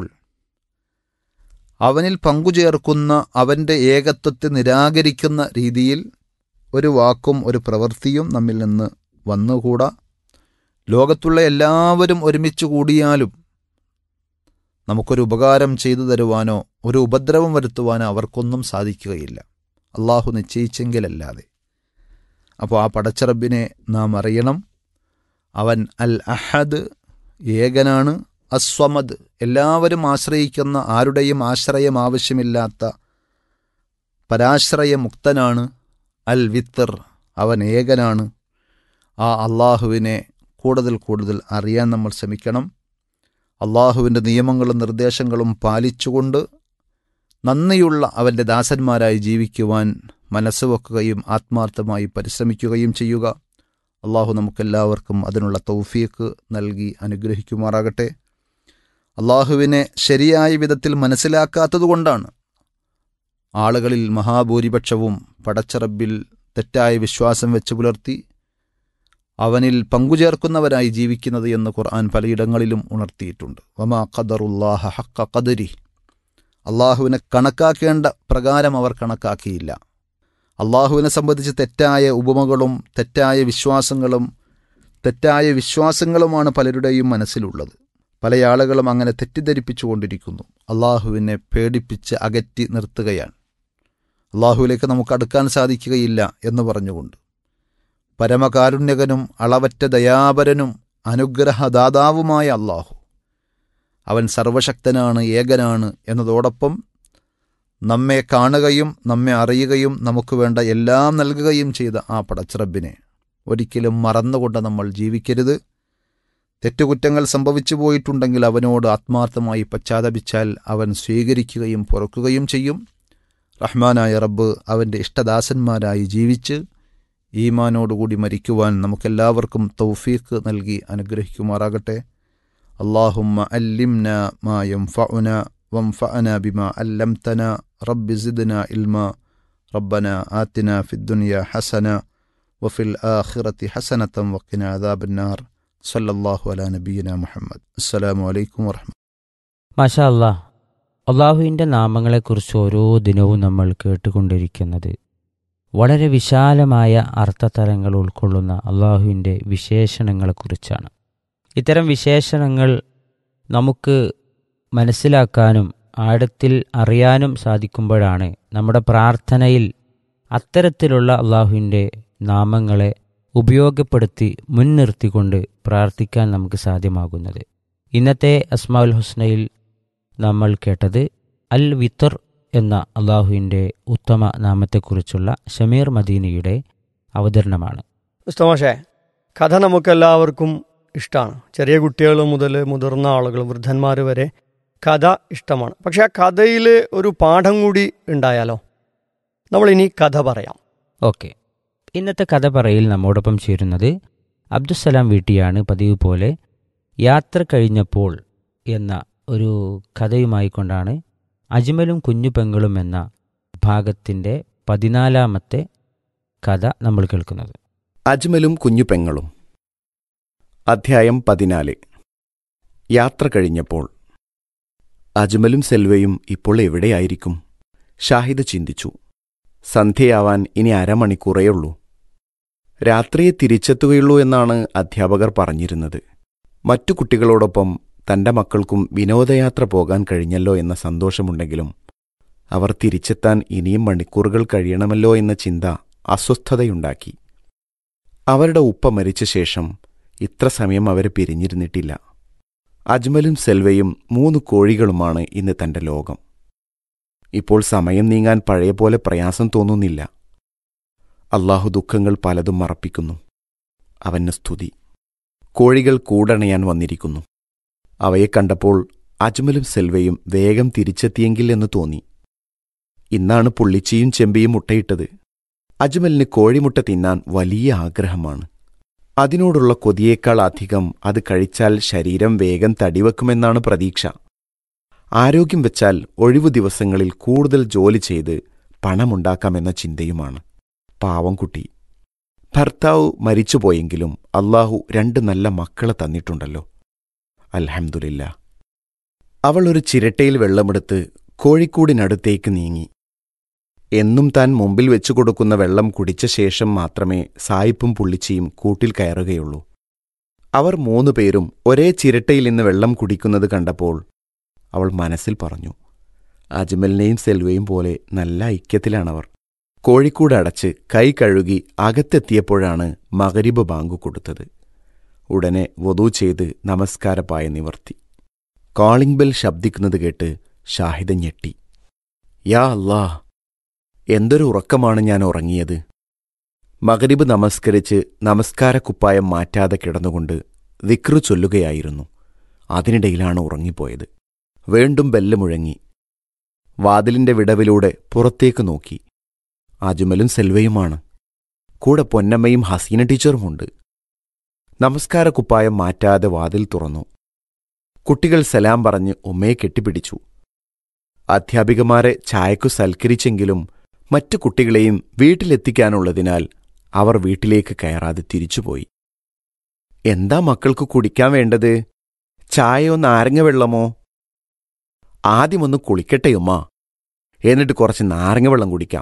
അവനിൽ പങ്കുചേർക്കുന്ന അവൻ്റെ ഏകത്വത്തെ നിരാകരിക്കുന്ന രീതിയിൽ ഒരു വാക്കും ഒരു പ്രവൃത്തിയും നമ്മിൽ നിന്ന് വന്നുകൂടാ ലോകത്തുള്ള എല്ലാവരും ഒരുമിച്ച് കൂടിയാലും നമുക്കൊരു ഉപകാരം ചെയ്തു തരുവാനോ ഒരു ഉപദ്രവം വരുത്തുവാനോ അവർക്കൊന്നും സാധിക്കുകയില്ല അള്ളാഹു നിശ്ചയിച്ചെങ്കിലല്ലാതെ അപ്പോൾ ആ പടച്ചറബിനെ നാം അറിയണം അവൻ അൽ അഹദ് ഏകനാണ് അസ്വമദ് എല്ലാവരും ആശ്രയിക്കുന്ന ആരുടെയും ആശ്രയം ആവശ്യമില്ലാത്ത പരാശ്രയമുക്തനാണ് അൽ വിത്തർ അവൻ ഏകനാണ് ആ അള്ളാഹുവിനെ കൂടുതൽ കൂടുതൽ അറിയാൻ നമ്മൾ ശ്രമിക്കണം അള്ളാഹുവിൻ്റെ നിയമങ്ങളും നിർദ്ദേശങ്ങളും പാലിച്ചുകൊണ്ട് നന്ദിയുള്ള അവൻ്റെ ദാസന്മാരായി ജീവിക്കുവാൻ മനസ്സ് വെക്കുകയും ആത്മാർത്ഥമായി പരിശ്രമിക്കുകയും ചെയ്യുക അള്ളാഹു നമുക്കെല്ലാവർക്കും അതിനുള്ള തൗഫീക്ക് നൽകി അനുഗ്രഹിക്കുമാറാകട്ടെ അള്ളാഹുവിനെ ശരിയായ വിധത്തിൽ മനസ്സിലാക്കാത്തതുകൊണ്ടാണ് ആളുകളിൽ മഹാഭൂരിപക്ഷവും പടച്ചറബിൽ തെറ്റായ വിശ്വാസം വെച്ച് പുലർത്തി അവനിൽ പങ്കുചേർക്കുന്നവരായി ജീവിക്കുന്നത് എന്ന് ഖുർആൻ പലയിടങ്ങളിലും ഉണർത്തിയിട്ടുണ്ട് വമാ ഖദറുല്ലാഹ ഹക്ക ഖദരി അള്ളാഹുവിനെ കണക്കാക്കേണ്ട പ്രകാരം അവർ കണക്കാക്കിയില്ല അള്ളാഹുവിനെ സംബന്ധിച്ച് തെറ്റായ ഉപമകളും തെറ്റായ വിശ്വാസങ്ങളും തെറ്റായ വിശ്വാസങ്ങളുമാണ് പലരുടെയും മനസ്സിലുള്ളത് പല ആളുകളും അങ്ങനെ തെറ്റിദ്ധരിപ്പിച്ചുകൊണ്ടിരിക്കുന്നു അള്ളാഹുവിനെ പേടിപ്പിച്ച് അകറ്റി നിർത്തുകയാണ് അള്ളാഹുവിലേക്ക് നമുക്ക് അടുക്കാൻ സാധിക്കുകയില്ല എന്ന് പറഞ്ഞുകൊണ്ട് പരമകാരുണ്യകനും അളവറ്റ ദയാപരനും അനുഗ്രഹദാതാവുമായ അള്ളാഹു അവൻ സർവശക്തനാണ് ഏകനാണ് എന്നതോടൊപ്പം നമ്മെ കാണുകയും നമ്മെ അറിയുകയും നമുക്ക് വേണ്ട എല്ലാം നൽകുകയും ചെയ്ത ആ പടച്ചിറബിനെ ഒരിക്കലും മറന്നുകൊണ്ട് നമ്മൾ ജീവിക്കരുത് തെറ്റുകുറ്റങ്ങൾ സംഭവിച്ചു പോയിട്ടുണ്ടെങ്കിൽ അവനോട് ആത്മാർത്ഥമായി പശ്ചാത്തപിച്ചാൽ അവൻ സ്വീകരിക്കുകയും പൊറുക്കുകയും ചെയ്യും റഹ്മാനായ റബ്ബ് അവൻ്റെ ഇഷ്ടദാസന്മാരായി ജീവിച്ച് ഈമാനോടുകൂടി മരിക്കുവാൻ നമുക്കെല്ലാവർക്കും തൗഫീഖ് നൽകി അനുഗ്രഹിക്കുമാറാകട്ടെ അള്ളാഹുമ്മ അല്ലിംന മാ യംഫഉന വംഫഅന ബിമാ അല്ലംതന റബ്ബി സിദ്ന ഇൽമ റബ്ബന ആത്തിന ഫിദ്ദുനിയ ഹസന വഫിൽ ആഖിറത്തി ഹസനത്തം വക്കിന അദാബന്നാർ സല്ലല്ലാഹു അലാ നബീന മുഹമ്മദ് അസ്സലാമു അലൈക്കും വറഹ്മ മാഷാ അല്ലാ അള്ളാഹുവിൻ്റെ നാമങ്ങളെക്കുറിച്ച് ഓരോ ദിനവും നമ്മൾ കേട്ടുകൊണ്ടിരിക്കുന്നത് വളരെ വിശാലമായ അർത്ഥതലങ്ങൾ ഉൾക്കൊള്ളുന്ന അള്ളാഹുവിൻ്റെ വിശേഷണങ്ങളെക്കുറിച്ചാണ് ഇത്തരം വിശേഷണങ്ങൾ നമുക്ക് മനസ്സിലാക്കാനും ആഴത്തിൽ അറിയാനും സാധിക്കുമ്പോഴാണ് നമ്മുടെ പ്രാർത്ഥനയിൽ അത്തരത്തിലുള്ള അള്ളാഹുവിൻ്റെ നാമങ്ങളെ ഉപയോഗപ്പെടുത്തി മുൻനിർത്തിക്കൊണ്ട് പ്രാർത്ഥിക്കാൻ നമുക്ക് സാധ്യമാകുന്നത് ഇന്നത്തെ അസ്മാഉൽ ഹുസ്നയിൽ നമ്മൾ കേട്ടത് അൽ വിത്തർ എന്ന അള്ളാഹുവിൻ്റെ ഉത്തമ നാമത്തെക്കുറിച്ചുള്ള ഷമീർ മദീനിയുടെ അവതരണമാണ് ഉസ്തമാഷേ കഥ നമുക്കെല്ലാവർക്കും ഇഷ്ടമാണ് ചെറിയ കുട്ടികൾ മുതൽ മുതിർന്ന ആളുകൾ വൃദ്ധന്മാർ വരെ കഥ ഇഷ്ടമാണ് പക്ഷെ ആ കഥയിൽ ഒരു പാഠം കൂടി ഉണ്ടായാലോ നമ്മളിനി കഥ പറയാം ഓക്കെ ഇന്നത്തെ കഥ പറയിൽ നമ്മോടൊപ്പം ചേരുന്നത് അബ്ദുസലാം വീട്ടിയാണ് പതിവ് പോലെ യാത്ര കഴിഞ്ഞപ്പോൾ എന്ന ഒരു കഥയുമായി കൊണ്ടാണ് അജ്മലും കുഞ്ഞു പെങ്ങളും എന്ന ഭാഗത്തിൻ്റെ പതിനാലാമത്തെ കഥ നമ്മൾ കേൾക്കുന്നത് അജ്മലും കുഞ്ഞു പെങ്ങളും അധ്യായം പതിനാല് യാത്ര കഴിഞ്ഞപ്പോൾ അജ്മലും സെൽവയും ഇപ്പോൾ എവിടെയായിരിക്കും ഷാഹിദ് ചിന്തിച്ചു സന്ധ്യയാവാൻ ഇനി അരമണിക്കൂറേയുള്ളൂ രാത്രിയെ തിരിച്ചെത്തുകയുള്ളൂ എന്നാണ് അധ്യാപകർ പറഞ്ഞിരുന്നത് മറ്റു കുട്ടികളോടൊപ്പം തന്റെ മക്കൾക്കും വിനോദയാത്ര പോകാൻ കഴിഞ്ഞല്ലോ എന്ന സന്തോഷമുണ്ടെങ്കിലും അവർ തിരിച്ചെത്താൻ ഇനിയും മണിക്കൂറുകൾ കഴിയണമല്ലോ എന്ന ചിന്ത അസ്വസ്ഥതയുണ്ടാക്കി അവരുടെ ഉപ്പ മരിച്ച ശേഷം ഇത്ര സമയം അവർ പിരിഞ്ഞിരുന്നിട്ടില്ല അജ്മലും സെൽവയും മൂന്ന് കോഴികളുമാണ് ഇന്ന് തന്റെ ലോകം ഇപ്പോൾ സമയം നീങ്ങാൻ പഴയ പോലെ പ്രയാസം തോന്നുന്നില്ല അള്ളാഹു ദുഃഖങ്ങൾ പലതും മറപ്പിക്കുന്നു അവന് സ്തുതി കോഴികൾ കൂടണയാൻ വന്നിരിക്കുന്നു അവയെ കണ്ടപ്പോൾ അജ്മലും സെൽവയും വേഗം തിരിച്ചെത്തിയെങ്കിൽ എന്ന് തോന്നി ഇന്നാണ് പുള്ളിച്ചിയും ചെമ്പിയും മുട്ടയിട്ടത് അജ്മലിന് കോഴിമുട്ട തിന്നാൻ വലിയ ആഗ്രഹമാണ് അതിനോടുള്ള കൊതിയേക്കാൾ അധികം അത് കഴിച്ചാൽ ശരീരം വേഗം തടിവെക്കുമെന്നാണ് പ്രതീക്ഷ ആരോഗ്യം വെച്ചാൽ ഒഴിവു ദിവസങ്ങളിൽ കൂടുതൽ ജോലി ചെയ്ത് പണമുണ്ടാക്കാമെന്ന ചിന്തയുമാണ് പാവം കുട്ടി ഭർത്താവ് മരിച്ചുപോയെങ്കിലും അള്ളാഹു രണ്ട് നല്ല മക്കളെ തന്നിട്ടുണ്ടല്ലോ അൽഹംദുലില്ല അവൾ ഒരു ചിരട്ടയിൽ വെള്ളമെടുത്ത് കോഴിക്കൂടിനടുത്തേക്ക് നീങ്ങി എന്നും താൻ മുമ്പിൽ വെച്ചു കൊടുക്കുന്ന വെള്ളം കുടിച്ച ശേഷം മാത്രമേ സായിപ്പും പുള്ളിച്ചിയും കൂട്ടിൽ കയറുകയുള്ളൂ അവർ മൂന്നു പേരും ഒരേ ചിരട്ടയിൽ നിന്ന് വെള്ളം കുടിക്കുന്നത് കണ്ടപ്പോൾ അവൾ മനസ്സിൽ പറഞ്ഞു അജ്മലിനെയും സെൽവയും പോലെ നല്ല ഐക്യത്തിലാണവർ കോഴിക്കൂട് അടച്ച് കൈ കഴുകി അകത്തെത്തിയപ്പോഴാണ് മകരിബ് ബാങ്കു കൊടുത്തത് ഉടനെ വധു ചെയ്ത് നമസ്കാരപ്പായ നിവർത്തി കോളിംഗ് ബെൽ ശബ്ദിക്കുന്നത് കേട്ട് ഷാഹിദ ഞെട്ടി യാ അല്ലാ എന്തൊരു ഉറക്കമാണ് ഞാൻ ഉറങ്ങിയത് മകരിബ് നമസ്കരിച്ച് നമസ്കാരക്കുപ്പായം മാറ്റാതെ കിടന്നുകൊണ്ട് വിക്രു ചൊല്ലുകയായിരുന്നു അതിനിടയിലാണ് ഉറങ്ങിപ്പോയത് വീണ്ടും ബെല്ല് മുഴങ്ങി വാതിലിന്റെ വിടവിലൂടെ പുറത്തേക്ക് നോക്കി അജുമലും സെൽവയുമാണ് കൂടെ പൊന്നമ്മയും ഹസീന ടീച്ചറുമുണ്ട് നമസ്കാരക്കുപ്പായം മാറ്റാതെ വാതിൽ തുറന്നു കുട്ടികൾ സലാം പറഞ്ഞ് ഉമ്മയെ കെട്ടിപ്പിടിച്ചു അധ്യാപികമാരെ ചായക്കു സൽക്കരിച്ചെങ്കിലും മറ്റു കുട്ടികളെയും വീട്ടിലെത്തിക്കാനുള്ളതിനാൽ അവർ വീട്ടിലേക്ക് കയറാതെ തിരിച്ചുപോയി എന്താ മക്കൾക്ക് കുടിക്കാൻ വേണ്ടത് ചായയോ നാരങ്ങ വെള്ളമോ ആദ്യമൊന്ന് കുളിക്കട്ടെയുമ്മ എന്നിട്ട് കുറച്ച് നാരങ്ങ വെള്ളം കുടിക്കാം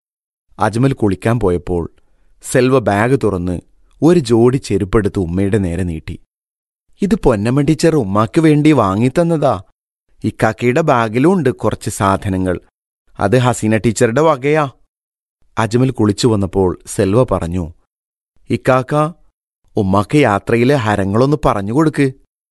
അജ്മൽ കുളിക്കാൻ പോയപ്പോൾ സെൽവ ബാഗ് തുറന്ന് ഒരു ജോഡി ചെരുപ്പെടുത്ത് ഉമ്മയുടെ നേരെ നീട്ടി ഇത് പൊന്നമ്മ ടീച്ചർ ഉമ്മാക്ക് വേണ്ടി വാങ്ങിത്തന്നതാ ഇക്കാക്കയുടെ ബാഗിലും ഉണ്ട് കുറച്ച് സാധനങ്ങൾ അത് ഹസീന ടീച്ചറുടെ വകയാ അജ്മൽ കുളിച്ചു വന്നപ്പോൾ സെൽവ പറഞ്ഞു ഇക്കാക്ക ഉമ്മാക്ക് യാത്രയിലെ ഹരങ്ങളൊന്ന് പറഞ്ഞു കൊടുക്ക്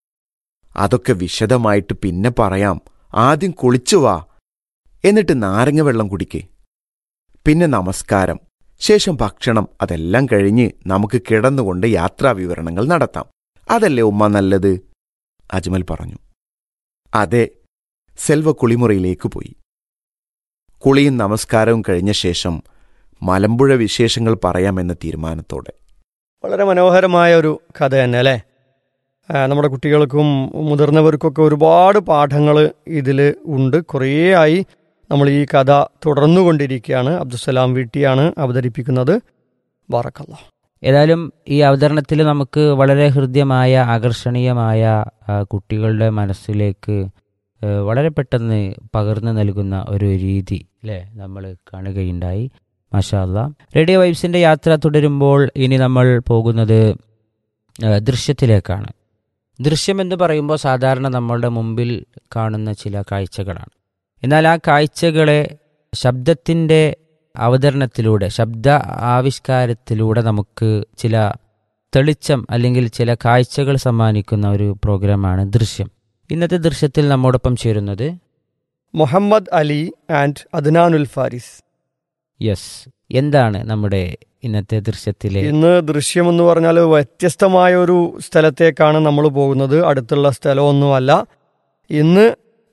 അതൊക്കെ വിശദമായിട്ട് പിന്നെ പറയാം ആദ്യം കുളിച്ചു വാ എന്നിട്ട് നാരങ്ങ വെള്ളം കുടിക്ക് പിന്നെ നമസ്കാരം ശേഷം ഭക്ഷണം അതെല്ലാം കഴിഞ്ഞ് നമുക്ക് കിടന്നുകൊണ്ട് യാത്രാവിവരണങ്ങൾ നടത്താം അതല്ലേ ഉമ്മ നല്ലത് അജ്മൽ പറഞ്ഞു അതെ സെൽവ കുളിമുറിയിലേക്ക് പോയി കുളിയും നമസ്കാരവും കഴിഞ്ഞ ശേഷം മലമ്പുഴ വിശേഷങ്ങൾ പറയാമെന്ന തീരുമാനത്തോടെ വളരെ മനോഹരമായ ഒരു കഥ തന്നെ അല്ലേ ആ, നമ്മുടെ കുട്ടികൾക്കും മുതിർന്നവർക്കൊക്കെ ഒരുപാട് പാഠങ്ങൾ ഇതിൽ ഉണ്ട് കുറേ ആയി നമ്മൾ ഈ കഥ തുടർന്നുകൊണ്ടിരിക്കുകയാണ് അബ്ദുസലാം വീട്ടിയാണ് അവതരിപ്പിക്കുന്നത് ബാറക്കല്ല ഏതായാലും ഈ അവതരണത്തിൽ നമുക്ക് വളരെ ഹൃദ്യമായ ആകർഷണീയമായ ആ, കുട്ടികളുടെ മനസ്സിലേക്ക് ആ, വളരെ പെട്ടെന്ന് പകർന്നു നൽകുന്ന ഒരു രീതി അല്ലേ നമ്മൾ കാണുകയുണ്ടായി മാഷാ അല്ലാ റേഡിയോ വൈബ്സിൻ്റെ യാത്ര തുടരുമ്പോൾ ഇനി നമ്മൾ പോകുന്നത് ആ, ദൃശ്യത്തിലേക്കാണ് ദൃശ്യം എന്ന് പറയുമ്പോൾ സാധാരണ നമ്മളുടെ മുമ്പിൽ കാണുന്ന ചില കാഴ്ചകളാണ് എന്നാൽ ആ കാഴ്ചകളെ ശബ്ദത്തിൻ്റെ അവതരണത്തിലൂടെ ശബ്ദ ആവിഷ്കാരത്തിലൂടെ നമുക്ക് ചില തെളിച്ചം അല്ലെങ്കിൽ ചില കാഴ്ചകൾ സമ്മാനിക്കുന്ന ഒരു പ്രോഗ്രാമാണ് ദൃശ്യം ഇന്നത്തെ ദൃശ്യത്തിൽ നമ്മോടൊപ്പം ചേരുന്നത് മുഹമ്മദ് അലി ആൻഡ് അദ്നാനുൽ ഫാരിസ് യെസ് എന്താണ് നമ്മുടെ ഇന്നത്തെ ദൃശ്യത്തിലെ ഇന്ന് ദൃശ്യം എന്ന് പറഞ്ഞാൽ വ്യത്യസ്തമായ ഒരു സ്ഥലത്തേക്കാണ് നമ്മൾ പോകുന്നത് അടുത്തുള്ള സ്ഥലമൊന്നുമല്ല ഇന്ന്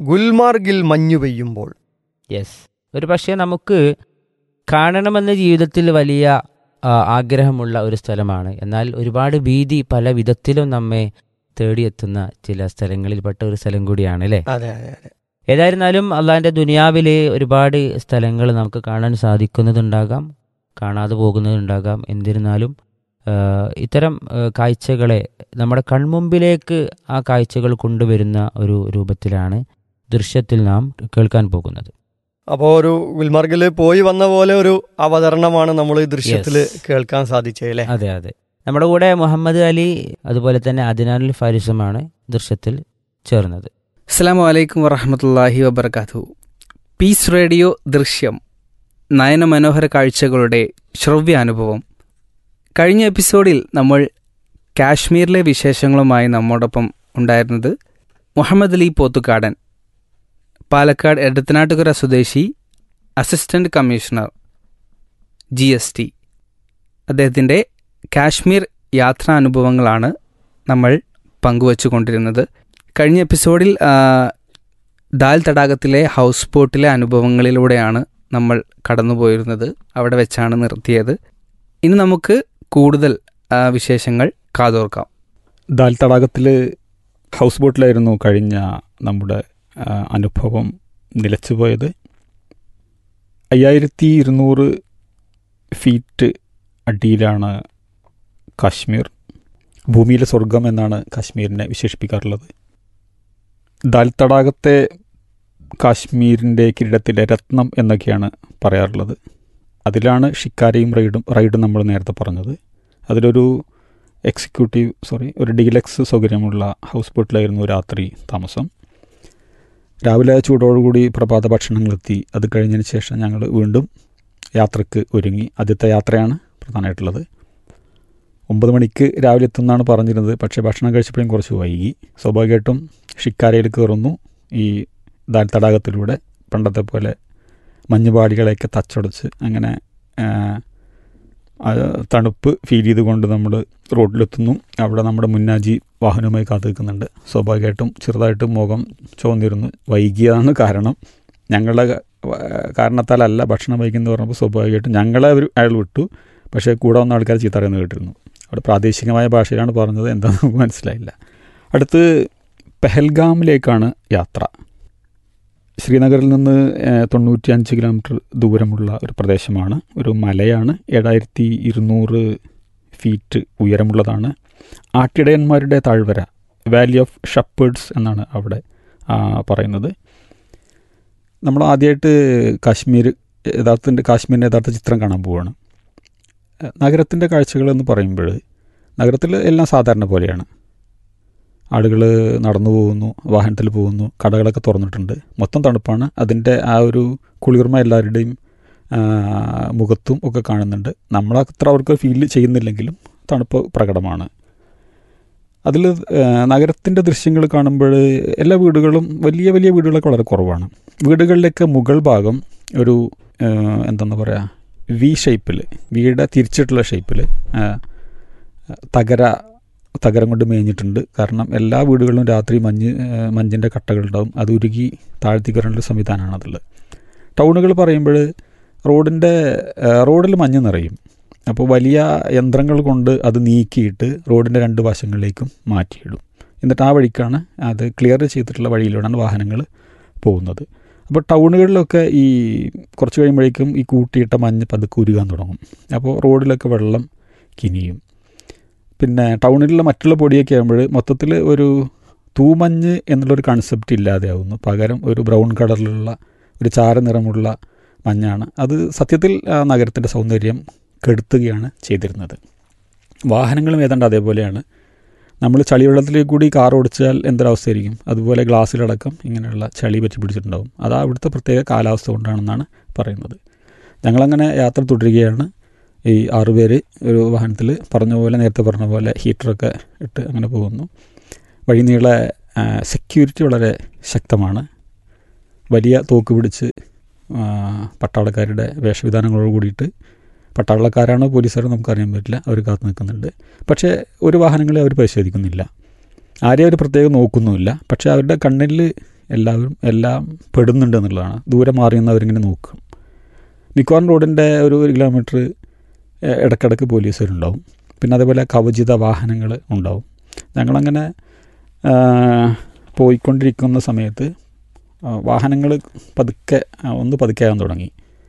ഗുൽമാർഗിൽ മഞ്ഞു പെയ്യുമ്പോൾ യെസ് ഒരു പക്ഷേ നമുക്ക് കാണണമെന്ന് ജീവിതത്തിൽ വലിയ ആ, ആഗ്രഹമുള്ള ഒരു സ്ഥലമാണ് എന്നാൽ ഒരുപാട് ഭീതി പല വിധത്തിലും നമ്മെ തേടിയെത്തുന്ന ചില സ്ഥലങ്ങളിൽപ്പെട്ട ഒരു സ്ഥലം കൂടിയാണ് അല്ലേ അതെ അതെ അതെ കാര്യം അള്ളാഹിൻ്റെ ദുനിയാവിലെ ഒരുപാട് സ്ഥലങ്ങൾ നമുക്ക് കാണാൻ സാധിക്കുന്നതുണ്ടാകാം കാണാതെ പോകുന്നതുണ്ടാകാം എന്നിരുന്നാലും ആ, ഇത്തരം ആ, കാഴ്ചകളെ നമ്മുടെ കൺമുമ്പിലേക്ക് ആ കാഴ്ചകൾ കൊണ്ടുവരുന്ന ഒരു രൂപത്തിലാണ് ദൃശ്യത്തിൽ നാം കേൾക്കാൻ പോകുന്നത് അപ്പോൾ ഒരു ഗുൽമാർഗിൽ പോയി വന്ന പോലെ ഒരു അവതരണമാണ് നമ്മൾ ഈ ദൃശ്യത്തിൽ Yes. കേൾക്കാൻ സാധിച്ചത് അല്ലേ അതെ അതെ നമ്മുടെ കൂടെ മുഹമ്മദ് അലി അതുപോലെ തന്നെ അദിനാനുൽ ഫാരിസുമാണ് ദൃശ്യത്തിൽ ചേർന്നത് അസ്സാം വലൈക്കും വറഹമത്തല്ലാഹി വബർക്കാത്തു പീസ് റേഡിയോ ദൃശ്യം നയനമനോഹര കാഴ്ചകളുടെ ശ്രവ്യാനുഭവം കഴിഞ്ഞ എപ്പിസോഡിൽ നമ്മൾ കാശ്മീരിലെ വിശേഷങ്ങളുമായി നമ്മോടൊപ്പം ഉണ്ടായിരുന്നത് മുഹമ്മദ് അലി പോത്തുകാടൻ പാലക്കാട് എടത്തനാട്ടുകര സ്വദേശി assistant commissioner G S T അദ്ദേഹത്തിൻ്റെ കാശ്മീർ യാത്രാനുഭവങ്ങളാണ് നമ്മൾ പങ്കുവച്ചുകൊണ്ടിരുന്നത് കഴിഞ്ഞ എപ്പിസോഡിൽ ആ, ദാൽ തടാകത്തിലെ ഹൗസ് ബോട്ടിലെ അനുഭവങ്ങളിലൂടെയാണ് നമ്മൾ കടന്നുപോയിരുന്നത് അവിടെ വെച്ചാണ് നിർത്തിയത് ഇനി നമുക്ക് കൂടുതൽ ആ, വിശേഷങ്ങൾ കാതോർക്കാം ദാൽ തടാകത്തിൽ ഹൗസ് ബോട്ടിലായിരുന്നു കഴിഞ്ഞ നമ്മുടെ ആ, അനുഭവം നിലച്ചുപോയത് അയ്യായിരത്തി ഇരുന്നൂറ് ഫീറ്റ് അടിയിലാണ് കാശ്മീർ ഭൂമിയിലെ സ്വർഗം എന്നാണ് കാശ്മീരിനെ വിശേഷിപ്പിക്കാറുള്ളത് ദാൽ തടാകത്തെ കാശ്മീരിൻ്റെ കിരീടത്തിലെ രത്നം എന്നൊക്കെയാണ് പറയാറുള്ളത് അതിലാണ് ഷിക്കാരയും റൈഡും റൈഡും നമ്മൾ നേരത്തെ പറഞ്ഞത് അതിലൊരു എക്സിക്യൂട്ടീവ് സോറി ഒരു ഡീലക്സ് സൗകര്യമുള്ള ഹൗസ് ബോട്ടിലായിരുന്നു രാത്രി താമസം രാവിലെ ചൂടോടുകൂടി പ്രഭാത ഭക്ഷണങ്ങളെത്തി അത് കഴിഞ്ഞതിന് ശേഷം ഞങ്ങൾ വീണ്ടും യാത്രക്ക് ഒരുങ്ങി ആദ്യത്തെ യാത്രയാണ് പ്രധാനമായിട്ടുള്ളത് ഒമ്പത് മണിക്ക് രാവിലെ എത്തുന്നതാണ് പറഞ്ഞിരുന്നത് പക്ഷേ ഭക്ഷണം കഴിച്ചപ്പോഴും കുറച്ച് വൈകി സ്വാഭാവികമായിട്ടും ഷിക്കാരയിൽ കയറുന്നു ഈ ദാൽ തടാകത്തിലൂടെ പണ്ടത്തെ പോലെ മഞ്ഞുപാടികളെയൊക്കെ തച്ചടച്ച് അങ്ങനെ ആ, ആ തണുപ്പ് ഫീൽ ചെയ്തുകൊണ്ട് നമ്മൾ റോഡിലെത്തുന്നു അവിടെ നമ്മുടെ മുന്നാജി വാഹനവുമായി കാത്തു നിൽക്കുന്നുണ്ട് സ്വാഭാവികമായിട്ടും ചെറുതായിട്ട് മുഖം ചുവന്നിരുന്നു വൈകിയതാണ് കാരണം ഞങ്ങളുടെ ക- വ- കാരണത്താലല്ല ഭക്ഷണം വൈകുന്നു പറഞ്ഞപ്പോൾ സ്വാഭാവികമായിട്ടും ഞങ്ങളെ അവർ അയാൾ വിട്ടു പക്ഷേ കൂടെ വന്ന ആൾക്കാർ ചീത്ത പറയുന്നത് കേട്ടിരുന്നു അവിടെ പ്രാദേശികമായ ഭാഷയിലാണ് പറഞ്ഞത് എന്താണെന്ന് നമുക്ക് മനസ്സിലായില്ല അടുത്ത് പെഹൽഗാമിലേക്കാണ് യാത്ര ശ്രീനഗറിൽ നിന്ന് ഏഹ്, തൊണ്ണൂറ്റി അഞ്ച് കിലോമീറ്റർ ദൂരമുള്ള ഒരു പ്രദേശമാണ് ഒരു മലയാണ് ഏഴായിരത്തി ഇരുന്നൂറ് ഫീറ്റ് ഉയരമുള്ളതാണ് ആട്ടിടയന്മാരുടെ താഴ്വര വാലി ഓഫ് ഷപ്പേർഡ്സ് എന്നാണ് അവിടെ ആ, പറയുന്നത് നമ്മൾ ആദ്യമായിട്ട് കാശ്മീർ യഥാർത്ഥത്തിൻ്റെ കാശ്മീരിൻ്റെ യഥാർത്ഥ ചിത്രം കാണാൻ പോവുകയാണ് നഗരത്തിൻ്റെ കാഴ്ചകളെന്ന് പറയുമ്പോൾ നഗരത്തിൽ എല്ലാം സാധാരണ പോലെയാണ് ആളുകൾ നടന്നു പോകുന്നു വാഹനത്തിൽ പോകുന്നു കടകളൊക്കെ തുറന്നിട്ടുണ്ട് മൊത്തം തണുപ്പാണ് അതിൻ്റെ ആ ഒരു കുളിർമ എല്ലാവരുടെയും ആ, മുഖത്തും ഒക്കെ കാണുന്നുണ്ട് നമ്മളത്ര അവർക്ക് ഫീൽ ചെയ്യുന്നില്ലെങ്കിലും തണുപ്പ് പ്രകടമാണ് അതിൽ നഗരത്തിൻ്റെ ദൃശ്യങ്ങൾ കാണുമ്പോൾ എല്ലാ വീടുകളും വലിയ വലിയ വീടുകളൊക്കെ വളരെ കുറവാണ് വീടുകളിലേക്ക് മുകൾ ഭാഗം ഒരു ആ, എന്താണെന്ന് പറയുക വി ഷേപ്പിൽ വീട് തിരിച്ചിട്ടുള്ള ഷേപ്പിൽ തകര തകരം കൊണ്ട് മേഞ്ഞിട്ടുണ്ട് കാരണം എല്ലാ വീടുകളിലും രാത്രി മഞ്ഞ് ആ, മഞ്ഞിൻ്റെ കട്ടകളുണ്ടാവും അത് ഉരുകി താഴ്ത്തി വരേണ്ട സംവിധാനമാണ് അതുള്ളത് ടൗണുകൾ പറയുമ്പോൾ റോഡിൻ്റെ റോഡിൽ മഞ്ഞ് നിറയും അപ്പോൾ വലിയ യന്ത്രങ്ങൾ കൊണ്ട് അത് നീക്കിയിട്ട് റോഡിൻ്റെ രണ്ട് വശങ്ങളിലേക്കും മാറ്റിയിടും എന്നിട്ട് ആ വഴിക്കാണ് അത് ക്ലിയർ ചെയ്തിട്ടുള്ള വഴിയിലൂടെയാണ് വാഹനങ്ങൾ പോകുന്നത് അപ്പോൾ ടൗണുകളിലൊക്കെ ഈ കുറച്ച് കഴിയുമ്പോഴേക്കും ഈ കൂട്ടിയിട്ട മഞ്ഞ് പതുക്കെ ഉരുകാൻ തുടങ്ങും അപ്പോൾ റോഡിലൊക്കെ വെള്ളം കിനിയും പിന്നെ ടൗണിലുള്ള മറ്റുള്ള പൊടിയൊക്കെ ആകുമ്പോൾ മൊത്തത്തിൽ ഒരു തൂമഞ്ഞ് എന്നുള്ളൊരു കൺസെപ്റ്റ് ഇല്ലാതെയാവുന്നു പകരം ഒരു ബ്രൗൺ കളറിലുള്ള ഒരു ചാരനിറമുള്ള മഞ്ഞാണ് അത് സത്യത്തിൽ ആ നഗരത്തിൻ്റെ സൗന്ദര്യം കെടുത്തുകയാണ് ചെയ്തിരുന്നത് വാഹനങ്ങളും ഏതാണ്ട് അതേപോലെയാണ് നമ്മൾ ചളിവെള്ളത്തിലേക്ക് കൂടി കാർ ഓടിച്ചാൽ എന്തൊരവസ്ഥയായിരിക്കും അതുപോലെ ഗ്ലാസ്സിലടക്കം ഇങ്ങനെയുള്ള ചളി പറ്റി പിടിച്ചിട്ടുണ്ടാവും അത് അവിടുത്തെ പ്രത്യേക കാലാവസ്ഥ കൊണ്ടാണെന്നാണ് പറയുന്നത് ഞങ്ങളങ്ങനെ യാത്ര തുടരുകയാണ് ഈ ആറുപേര് ഒരു വാഹനത്തിൽ പറഞ്ഞ പോലെ നേരത്തെ പറഞ്ഞ പോലെ ഹീറ്ററൊക്കെ ഇട്ട് അങ്ങനെ പോകുന്നു വഴി നീളെ സെക്യൂരിറ്റി വളരെ ശക്തമാണ് വലിയ തോക്ക് പിടിച്ച് ആ, പട്ടാളക്കാരുടെ വേഷവിധാനങ്ങളോട് കൂടിയിട്ട് പട്ടാളക്കാരാണോ പോലീസുകാരോ നമുക്കറിയാൻ പറ്റില്ല അവർ കാത്തു നിൽക്കുന്നുണ്ട് പക്ഷേ ഒരു വാഹനങ്ങളെ അവർ പരിശോധിക്കുന്നില്ല ആരെയും അവർ പ്രത്യേകം നോക്കുന്നുമില്ല പക്ഷേ അവരുടെ കണ്ണിൽ എല്ലാവരും എല്ലാം പെടുന്നുണ്ട് എന്നുള്ളതാണ് ദൂരെ മാറി നിന്ന് അവരിങ്ങനെ നോക്കും നിക്കോൺ റോഡിൻ്റെ ഒരു ഒരു കിലോമീറ്റർ ഏഹ്, ഇടയ്ക്കിടയ്ക്ക് പോലീസുകാരുണ്ടാവും പിന്നെ അതേപോലെ കവചിത വാഹനങ്ങൾ ഉണ്ടാവും ഞങ്ങളങ്ങനെ ആ, പോയിക്കൊണ്ടിരിക്കുന്ന സമയത്ത് വാഹനങ്ങൾ പതുക്കെ ആ, ഒന്ന് പതുക്കെയാകാൻ തുടങ്ങി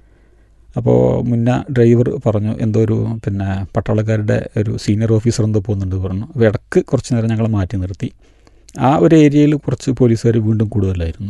അപ്പോൾ മുന്നേ ഡ്രൈവർ പറഞ്ഞു എന്തോ ഒരു പിന്നെ പട്ടാളക്കാരുടെ ഒരു സീനിയർ ഓഫീസർ എന്തോ പോകുന്നുണ്ട് പറഞ്ഞു അപ്പോൾ ഇടക്ക് കുറച്ച് നേരം ഞങ്ങൾ മാറ്റി നിർത്തി ആ ഒരു ഏരിയയിൽ കുറച്ച് പോലീസുകാർ വീണ്ടും കൂടുതലായിരുന്നു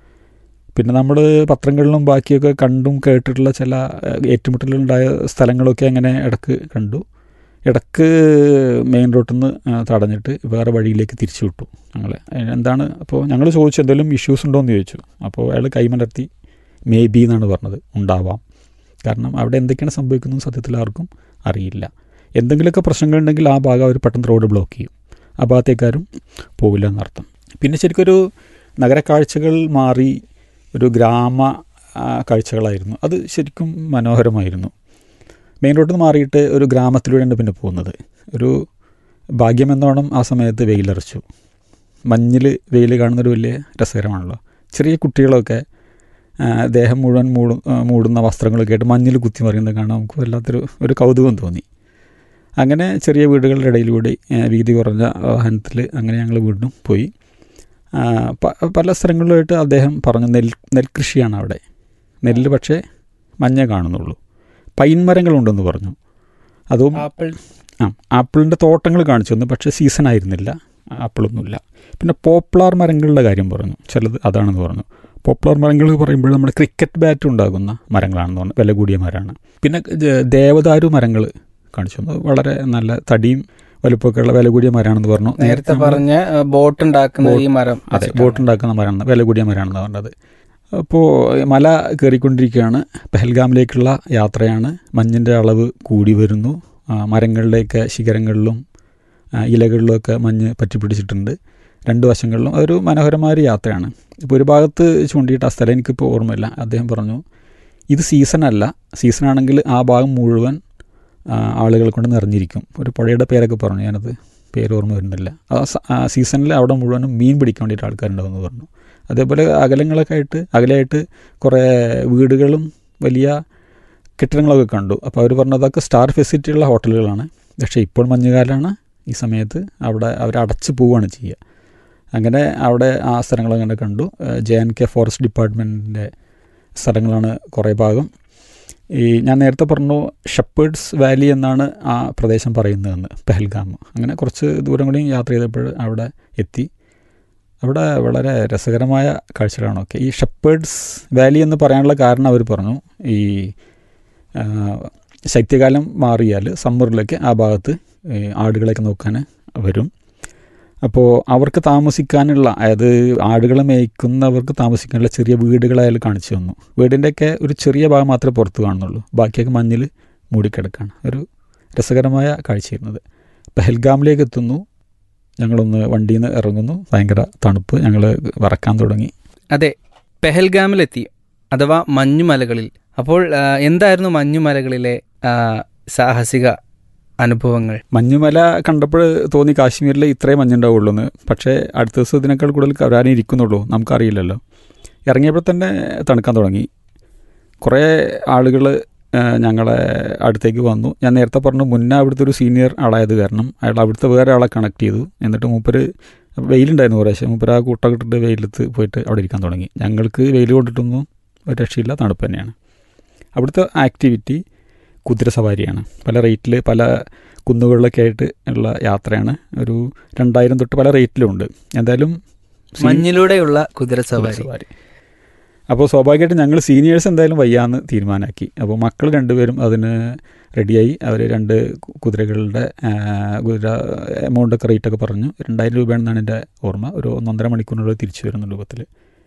പിന്നെ നമ്മൾ പത്രങ്ങളിലും ബാക്കിയൊക്കെ കണ്ടും കേട്ടിട്ടുള്ള ചില ഏഹ്, ഏറ്റുമുട്ടലുണ്ടായ സ്ഥലങ്ങളൊക്കെ അങ്ങനെ ഇടക്ക് കണ്ടു ഇടക്ക് മെയിൻ റോട്ടിൽ നിന്ന് തടഞ്ഞിട്ട് വേറെ വഴിയിലേക്ക് തിരിച്ചു വിട്ടു ഞങ്ങളെ അതിന് എന്താണ് അപ്പോൾ ഞങ്ങൾ ചോദിച്ചു എന്തെങ്കിലും ഇഷ്യൂസ് ഉണ്ടോ എന്ന് ചോദിച്ചു അപ്പോൾ അയാൾ കൈമലർത്തി മേ ബി എന്നാണ് പറഞ്ഞത് ഉണ്ടാവാം കാരണം അവിടെ എന്തൊക്കെയാണ് സംഭവിക്കുന്നത് സത്യത്തിൽ ആർക്കും അറിയില്ല എന്തെങ്കിലുമൊക്കെ പ്രശ്നങ്ങളുണ്ടെങ്കിൽ ആ ഭാഗം അവർ പെട്ടെന്ന് റോഡ് ബ്ലോക്ക് ചെയ്യും ആ ഭാഗത്തേക്കാരും പോവില്ല എന്നർത്ഥം പിന്നെ ശരിക്കും ഒരു നഗരക്കാഴ്ചകൾ മാറി ഒരു ഗ്രാമ ആ, കാഴ്ചകളായിരുന്നു അത് ശരിക്കും മനോഹരമായിരുന്നു മെയിൻ റോഡിൽ നിന്ന് മാറിയിട്ട് ഒരു ഗ്രാമത്തിലൂടെയാണ് പിന്നെ പോകുന്നത് ഒരു ഭാഗ്യമെന്നോണം ആ സമയത്ത് വെയിലറച്ചു മഞ്ഞിൽ വെയിൽ കാണുന്നൊരു വലിയ രസകരമാണല്ലോ ചെറിയ കുട്ടികളൊക്കെ ആ, ദേഹം മുഴുവൻ മൂടും ആ, മൂടുന്ന വസ്ത്രങ്ങളൊക്കെ ആയിട്ട് മഞ്ഞിൽ കുത്തി മറിയുന്നത് കാണാൻ നമുക്ക് വല്ലാത്തൊരു ഒരു കൗതുകം തോന്നി അങ്ങനെ ചെറിയ വീടുകളുടെ ഇടയിലൂടെ ആ, വീതി കുറഞ്ഞ വാഹനത്തിൽ അങ്ങനെ ഞങ്ങൾ വീണ്ടും പോയി ആ, പ- പല സ്ഥലങ്ങളിലായിട്ട് അദ്ദേഹം പറഞ്ഞു നെൽ നെൽകൃഷിയാണ് അവിടെ നെല്ല് പക്ഷേ മഞ്ഞ കാണുന്നുള്ളൂ പൈൻ മരങ്ങളുണ്ടെന്ന് പറഞ്ഞു അതും ആപ്പിൾ ആ ആപ്പിളിൻ്റെ തോട്ടങ്ങൾ കാണിച്ചു തന്നു പക്ഷേ സീസൺ ആയിരുന്നില്ല ആപ്പിളൊന്നുമില്ല പിന്നെ പോപ്ലാർ മരങ്ങളുടെ കാര്യം പറഞ്ഞു ചിലത് അതാണെന്ന് പറഞ്ഞു പോപ്ലാർ മരങ്ങൾ പറയുമ്പോൾ നമ്മുടെ ക്രിക്കറ്റ് ബാറ്റ് ഉണ്ടാകുന്ന മരങ്ങളാണെന്ന് പറഞ്ഞു വില കൂടിയ മരമാണ് പിന്നെ ജ- ദേവദാരു മരങ്ങൾ കാണിച്ചു തന്നു വളരെ നല്ല തടിയും വലുപ്പമൊക്കെ ഉള്ള വില കൂടിയ മരമാണെന്ന് പറഞ്ഞു നേരത്തെ നമ്മള് പറഞ്ഞ ബോട്ട് ഉണ്ടാക്കുന്ന ഈ മരം അതെ വെച്ചിട്ടാണ്. ബോട്ട് ഉണ്ടാക്കുന്ന മരമാണ് വില കൂടിയ മരമാണെന്ന് പറഞ്ഞത് അപ്പോൾ മല കയറിക്കൊണ്ടിരിക്കുകയാണ് പെഹൽഗാമിലേക്കുള്ള യാത്രയാണ് മഞ്ഞിൻ്റെ അളവ് കൂടി വരുന്നു ആ, മരങ്ങളുടെയൊക്കെ ശിഖരങ്ങളിലും ആ, ഇലകളിലുമൊക്കെ മഞ്ഞ് പറ്റിപ്പിടിച്ചിട്ടുണ്ട് രണ്ട് വശങ്ങളിലും അതൊരു മനോഹരമായ ഒരു യാത്രയാണ് ഇപ്പോൾ ഒരു ഭാഗത്ത് ചൂണ്ടിയിട്ട് ആ സ്ഥലം എനിക്കിപ്പോൾ ഓർമ്മയില്ല അദ്ദേഹം പറഞ്ഞു ഇത് സീസണല്ല സീസണാണെങ്കിൽ ആ ഭാഗം മുഴുവൻ ആ, ആളുകൾ കൊണ്ട് നിറഞ്ഞിരിക്കും ഒരു പുഴയുടെ പേരൊക്കെ പറഞ്ഞു ഞാനത് പേര് ഓർമ്മ വരുന്നില്ല ആ സ- ആ സീസണിൽ അവിടെ മുഴുവനും മീൻ പിടിക്കാൻ വേണ്ടിയിട്ട് ആൾക്കാരുണ്ടാവുമെന്ന് പറഞ്ഞു അതേപോലെ അകലങ്ങളൊക്കെ ആയിട്ട് അകലെയായിട്ട് കുറേ വീടുകളും വലിയ കെട്ടിടങ്ങളൊക്കെ കണ്ടു അപ്പോൾ അവർ പറഞ്ഞതൊക്കെ സ്റ്റാർ ഫെസിലിറ്റി ഉള്ള ഹോട്ടലുകളാണ് പക്ഷേ ഇപ്പോൾ മഞ്ഞുകാലമാണ് ഈ സമയത്ത് അവിടെ അവർ അടച്ചു പോവുകയാണ് ചെയ്യുക അങ്ങനെ അവിടെ ആ സ്ഥലങ്ങളങ്ങനെ കണ്ടു ജെ എൻ കെ ഫോറസ്റ്റ് ഡിപ്പാർട്ട്മെൻറ്റിൻ്റെ സ്ഥലങ്ങളാണ് കുറേ ഭാഗം ഈ ഞാൻ നേരത്തെ പറഞ്ഞു ഷെപ്പേഡ്സ് വാലി എന്നാണ് ആ പ്രദേശം പറയുന്നതെന്ന് പെഹൽഗാം അങ്ങനെ കുറച്ച് ദൂരം കൂടി യാത്ര ചെയ്തപ്പോൾ അവിടെ എത്തി അവിടെ വളരെ രസകരമായ കാഴ്ചകളാണ് ഒക്കെ ഈ ഷെപ്പേഡ്സ് വാലി എന്ന് പറയാനുള്ള കാരണം അവർ പറഞ്ഞു ഈ ആ, ശൈത്യകാലം മാറിയാൽ സമ്മറിലേക്ക് ആ ഭാഗത്ത് ഈ ആടുകളെയൊക്കെ നോക്കാൻ വരും അപ്പോൾ അവർക്ക് താമസിക്കാനുള്ള അതായത് ആടുകളെ മേയ്ക്കുന്നവർക്ക് താമസിക്കാനുള്ള ചെറിയ വീടുകളായാലും കാണിച്ചു തന്നു വീടിൻ്റെയൊക്കെ ഒരു ചെറിയ ഭാഗം മാത്രമേ പുറത്ത് കാണുന്നുള്ളൂ ബാക്കിയൊക്കെ മഞ്ഞിൽ മൂടിക്കിടക്കാണ് ഒരു രസകരമായ കാഴ്ചയായിരുന്നത് പെഹൽഗാമിലേക്ക് എത്തുന്നു ഞങ്ങളൊന്ന് വണ്ടിയിൽ നിന്ന് ഇറങ്ങുന്നു ഭയങ്കര തണുപ്പ് ഞങ്ങൾ വറക്കാൻ തുടങ്ങി അതെ പെഹൽഗാമിലെത്തി അഥവാ മഞ്ഞുമലകളിൽ അപ്പോൾ ആ, എന്തായിരുന്നു മഞ്ഞുമലകളിലെ ആ, സാഹസിക അനുഭവങ്ങൾ മഞ്ഞുമല കണ്ടപ്പോൾ തോന്നി കാശ്മീരിൽ ഇത്രേ മഞ്ഞുണ്ടാവുള്ളൂ എന്ന് പക്ഷേ അടുത്ത ദിവസം ഇതിനേക്കാൾ കൂടുതൽ വരാനേ ഇരിക്കുന്നുള്ളൂ നമുക്കറിയില്ലല്ലോ ഇറങ്ങിയപ്പോൾ തന്നെ തണുക്കാൻ തുടങ്ങി കുറേ ആളുകൾ ഞങ്ങളെ അടുത്തേക്ക് വന്നു ഞാൻ നേരത്തെ പറഞ്ഞു മുന്നേ അവിടുത്തെ ഒരു സീനിയർ ആളായത് കാരണം അയാൾ അവിടുത്തെ വേറെ ആളെ കണക്ട് ചെയ്തു എന്നിട്ട് മൂപ്പര് വെയിലുണ്ടായിരുന്നു കുറേശ്ശെ മൂപ്പര് ആ കൂട്ടം ഇട്ടിട്ട് വെയിലത്ത് പോയിട്ട് അവിടെ ഇരിക്കാൻ തുടങ്ങി ഞങ്ങൾക്ക് വെയിൽ കൊണ്ടിട്ടൊന്നും ഒരു രക്ഷയില്ല തണുപ്പ് തന്നെയാണ് അവിടുത്തെ ആക്ടിവിറ്റി കുതിര സവാരിയാണ് പല റേറ്റിൽ പല കുന്നുകളിലൊക്കെ ആയിട്ട് ഉള്ള യാത്രയാണ് ഒരു രണ്ടായിരം തൊട്ട് പല റേറ്റിലുണ്ട് എന്തായാലും സീ- മഞ്ഞിലൂടെയുള്ള കുതിര സവാരി സവാരി അപ്പോൾ സ്വാഭാവികമായിട്ടും ഞങ്ങൾ സീനിയേഴ്സ് എന്തായാലും വയ്യാന്ന് തീരുമാനമാക്കി അപ്പോൾ മക്കൾ രണ്ടുപേരും അതിന് റെഡിയായി അവർ രണ്ട് കു- കുതിരകളുടെ ആ, കുതിര എമൗണ്ടൊക്കെ റേറ്റൊക്കെ പറഞ്ഞു രണ്ടായിരം രൂപയാണെന്നാണ് എൻ്റെ ഓർമ്മ ഒരു ഒന്നൊന്നര മണിക്കൂറിനുള്ളിൽ തിരിച്ചു വരുന്ന രൂപത്തിൽ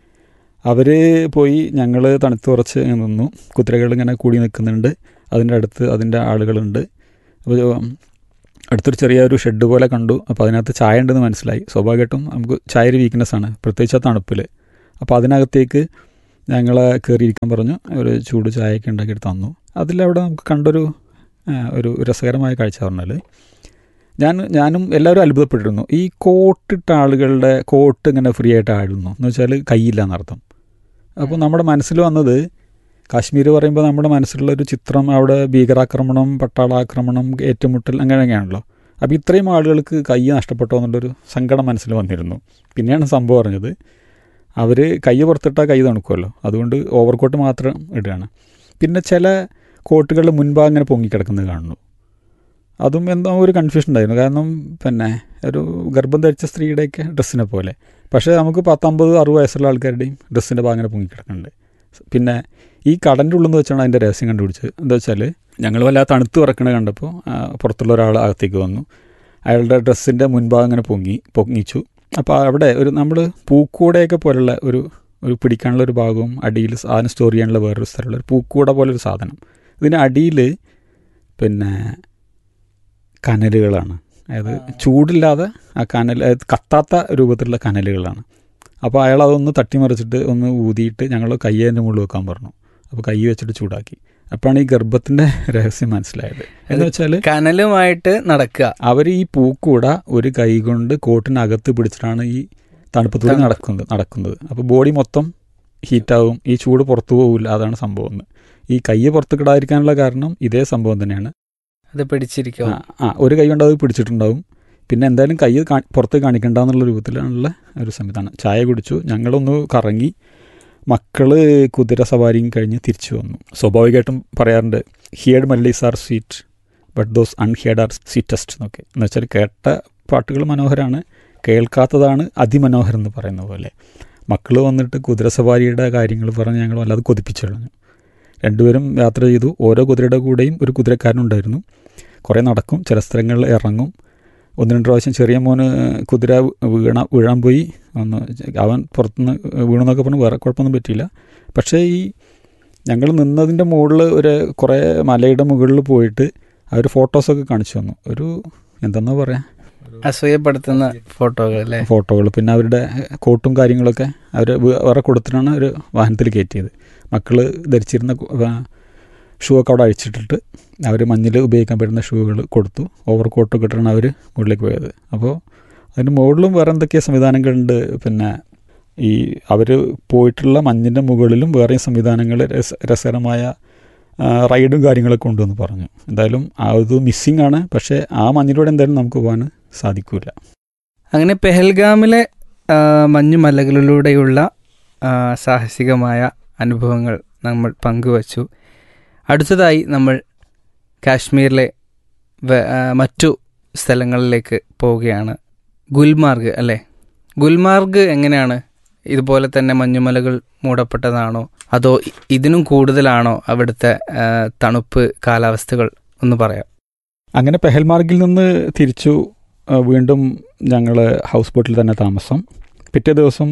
അവർ പോയി ഞങ്ങൾ തണുത്ത് കുറച്ച് നിന്നു കുതിരകൾ ഇങ്ങനെ കൂടി നിൽക്കുന്നുണ്ട് അതിൻ്റെ അടുത്ത് അതിൻ്റെ ആളുകളുണ്ട് അപ്പോൾ അടുത്തൊരു ചെറിയൊരു ഷെഡ് പോലെ കണ്ടു അപ്പോൾ അതിനകത്ത് ചായ ഉണ്ടെന്ന് മനസ്സിലായി സ്വാഭാവികമായിട്ടും നമുക്ക് ചായ ഒരു വീക്ക്നെസ് ആണ് പ്രത്യേകിച്ച് ആ തണുപ്പിൽ അപ്പോൾ അതിനകത്തേക്ക് ഞങ്ങൾ കയറിയിരിക്കാൻ പറഞ്ഞു ഒരു ചൂട് ചായയൊക്കെ ഉണ്ടാക്കിയിട്ട് തന്നു അതിലവിടെ നമുക്ക് കണ്ടൊരു ആ, ഒരു രസകരമായ കാഴ്ച പറഞ്ഞാൽ ഞാൻ ഞാനും എല്ലാവരും അത്ഭുതപ്പെട്ടിരുന്നു ഈ കോട്ടിട്ട ആളുകളുടെ കോട്ട് ഇങ്ങനെ ഫ്രീ ആയിട്ട് ആടുന്നു എന്ന് വെച്ചാൽ കൈയില്ല എന്നർത്ഥം അപ്പോൾ നമ്മുടെ മനസ്സിൽ വന്നത് കാശ്മീർ പറയുമ്പോൾ നമ്മുടെ മനസ്സിലുള്ള ഒരു ചിത്രം അവിടെ ഭീകരാക്രമണം പട്ടാളാക്രമണം ഏറ്റുമുട്ടൽ അങ്ങനെയൊക്കെയാണല്ലോ അപ്പോൾ ഇത്രയും ആളുകൾക്ക് കൈ നഷ്ടപ്പെട്ടോ എന്നുള്ളൊരു സങ്കടം മനസ്സിൽ വന്നിരുന്നു പിന്നെയാണ് സംഭവം അറിഞ്ഞത് അവർ കൈ പുറത്തിട്ടാൽ കൈ തണുക്കുമല്ലോ അതുകൊണ്ട് ഓവർകോട്ട് മാത്രം ഇടുകയാണ് പിന്നെ ചില കോട്ടുകളുടെ മുൻഭാഗം ഇങ്ങനെ പൊങ്ങിക്കിടക്കുന്നത് കാണുന്നു അതും എന്തോ ഒരു കൺഫ്യൂഷൻ ഉണ്ടായിരുന്നു കാരണം പിന്നെ ഒരു ഗർഭം ധരിച്ച സ്ത്രീയുടെയൊക്കെ ഡ്രസ്സിനെ പോലെ പക്ഷേ നമുക്ക് പത്തമ്പത് അറുപത് വയസ്സുള്ള ആൾക്കാരുടെയും ഡ്രസ്സിൻ്റെ ഭാഗം ഇങ്ങനെ പൊങ്ങിക്കിടക്കുന്നുണ്ട് പിന്നെ ഈ കടൻ്റെ ഉള്ളിൽ നിന്ന് വെച്ചാണ് അതിൻ്റെ രഹസ്യം കണ്ടുപിടിച്ചത് എന്താ വെച്ചാൽ ഞങ്ങൾ വല്ലാതെ തണുത്ത് വിറക്കണ കണ്ടപ്പോൾ ആ, പുറത്തുള്ള ഒരാൾ അകത്തേക്ക് വന്നു അയാളുടെ ഡ്രസ്സിൻ്റെ മുൻഭാഗം ഇങ്ങനെ പൊങ്ങി പൊങ്ങിച്ചു അപ്പോൾ അവിടെ ഒരു നമ്മൾ പൂക്കൂടയൊക്കെ പോലുള്ള ഒരു ഒരു പിടിക്കാനുള്ള ഒരു ഭാഗവും അടിയിൽ സാധനം സ്റ്റോർ ചെയ്യാനുള്ള വേറൊരു സ്ഥലമുള്ള ഒരു പൂക്കൂട പോലൊരു സാധനം ഇതിന് അടിയിൽ പിന്നെ കനലുകളാണ് അതായത് ചൂടില്ലാതെ ആ കനൽ അതായത് കത്താത്ത രൂപത്തിലുള്ള കനലുകളാണ് അപ്പോൾ അയാൾ അതൊന്ന് തട്ടിമറിച്ചിട്ട് ഒന്ന് ഊതിയിട്ട് ഞങ്ങൾ കയ്യേൻ്റെ മുകളിൽ വെക്കാൻ പറഞ്ഞു അപ്പോൾ കൈ വെച്ചിട്ട് ചൂടാക്കി അപ്പോഴാണ് ഈ ഗർഭത്തിൻ്റെ രഹസ്യം മനസ്സിലായത് എന്ന് വെച്ചാൽ കനലുമായിട്ട് നടക്കുക അവർ ഈ പൂക്കൂട ഒരു കൈ കൊണ്ട് കോട്ടിനകത്ത് പിടിച്ചിട്ടാണ് ഈ തണുപ്പത്തൂടെ തണുപ്പ്. നടക്കുന്നത് നടക്കുന്നത് അപ്പോൾ ബോഡി മൊത്തം ഹീറ്റാവും ഈ ചൂട് പുറത്തു പോകില്ല അതാണ് സംഭവം എന്ന്. ഈ കൈ പുറത്ത് കിടാതിരിക്കാനുള്ള കാരണം ഇതേ സംഭവം തന്നെയാണ് അത് പിടിച്ചിരിക്കുക ആ ആ ഒരു കൈ കൊണ്ട് അത് പിടിച്ചിട്ടുണ്ടാവും പിന്നെ എന്തായാലും കൈ കാ- പുറത്ത് കാണിക്കണ്ട എന്നുള്ള രൂപത്തിലുള്ള ഒരു സംവിധാനം ചായ കുടിച്ചു ഞങ്ങളൊന്ന് കറങ്ങി മക്കള് കുതിര സവാരിയും കഴിഞ്ഞ് തിരിച്ചു വന്നു സ്വാഭാവികമായിട്ടും പറയാറുണ്ട് heard melodies are sweet but those unheard are sweetest എന്നൊക്കെ എന്ന് വെച്ചാൽ കേട്ട പാട്ടുകൾ മനോഹരമാണ് കേൾക്കാത്തതാണ് അതിമനോഹരം എന്ന് പറയുന്ന പോലെ മക്കൾ വന്നിട്ട് കുതിര സവാരിയുടെ കാര്യങ്ങൾ പറഞ്ഞ് ഞങ്ങൾ വല്ലാതെ കൊതിപ്പിച്ചു കളഞ്ഞു രണ്ടുപേരും യാത്ര ചെയ്തു ഓരോ കുതിരയുടെ കൂടെയും ഒരു കുതിരക്കാരനുണ്ടായിരുന്നു കുറേ നടക്കും ചില സ്ഥലങ്ങളിൽ ഇറങ്ങും ഒന്ന് രണ്ട് പ്രാവശ്യം ചെറിയ മോന് കുതിര വീണ വീഴാൻ പോയി ഒന്ന് അവൻ പുറത്തുനിന്ന് വീണെന്നൊക്കെ പറഞ്ഞ് വേറെ കുഴപ്പമൊന്നും പറ്റിയില്ല പക്ഷേ ഈ ഞങ്ങൾ നിന്നതിൻ്റെ മുകളിൽ ഒരു കുറേ മലയുടെ മുകളിൽ പോയിട്ട് അവർ ഫോട്ടോസൊക്കെ കാണിച്ചു തന്നു ഒരു എന്തെന്നാ പറയാ അസൂയപ്പെടുത്തുന്ന ഫോട്ടോകൾ അല്ലേ ഫോട്ടോകൾ പിന്നെ അവരുടെ കോട്ടും കാര്യങ്ങളൊക്കെ അവർ വേറെ കൊടുത്തിട്ടാണ് ഒരു വാഹനത്തിൽ കയറ്റിയത് മക്കൾ ധരിച്ചിരുന്ന കു- ആ, ഷൂ ഒക്കെ അവിടെ അഴിച്ചിട്ടിട്ട് അവർ മഞ്ഞിൽ ഉപയോഗിക്കാൻ പറ്റുന്ന ഷൂകൾ കൊടുത്തു ഓവർ കോട്ടൊക്കെ ഇട്ടിട്ടാണ് അവർ മുകളിലേക്ക് പോയത് അപ്പോൾ അതിന് മുകളിലും വേറെ എന്തൊക്കെയോ സംവിധാനങ്ങളുണ്ട് പിന്നെ ഈ അവർ പോയിട്ടുള്ള മഞ്ഞിൻ്റെ മുകളിലും വേറെയും സംവിധാനങ്ങൾ രസ രസകരമായ ആ, റൈഡും കാര്യങ്ങളൊക്കെ ഉണ്ടെന്ന് പറഞ്ഞു എന്തായാലും അത് മിസ്സിംഗ് ആണ് പക്ഷേ ആ മഞ്ഞിലൂടെ എന്തായാലും നമുക്ക് പോകാൻ സാധിക്കില്ല അങ്ങനെ പെഹൽഗാമിലെ ആ, മഞ്ഞുമലകളിലൂടെയുള്ള ആ, സാഹസികമായ അനുഭവങ്ങൾ നമ്മൾ പങ്കുവച്ചു അടുത്തതായി നമ്മൾ കാശ്മീരിലെ വേ- ആ, മറ്റു സ്ഥലങ്ങളിലേക്ക് പോവുകയാണ് ഗുൽമാർഗ് അല്ലേ ഗുൽമാർഗ് എങ്ങനെയാണ് ഇതുപോലെ തന്നെ മഞ്ഞുമലകൾ മൂടപ്പെട്ടതാണോ അതോ ഇ- ഇതിനും കൂടുതലാണോ അവിടുത്തെ ആ, തണുപ്പ് കാലാവസ്ഥകൾ ഒന്ന് പറയാം അങ്ങനെ പെഹൽമാർഗിൽ നിന്ന് തിരിച്ചു ആ, വീണ്ടും ഞങ്ങൾ ഹൗസ് ബോട്ടിൽ തന്നെ താമസം പിറ്റേ ദിവസം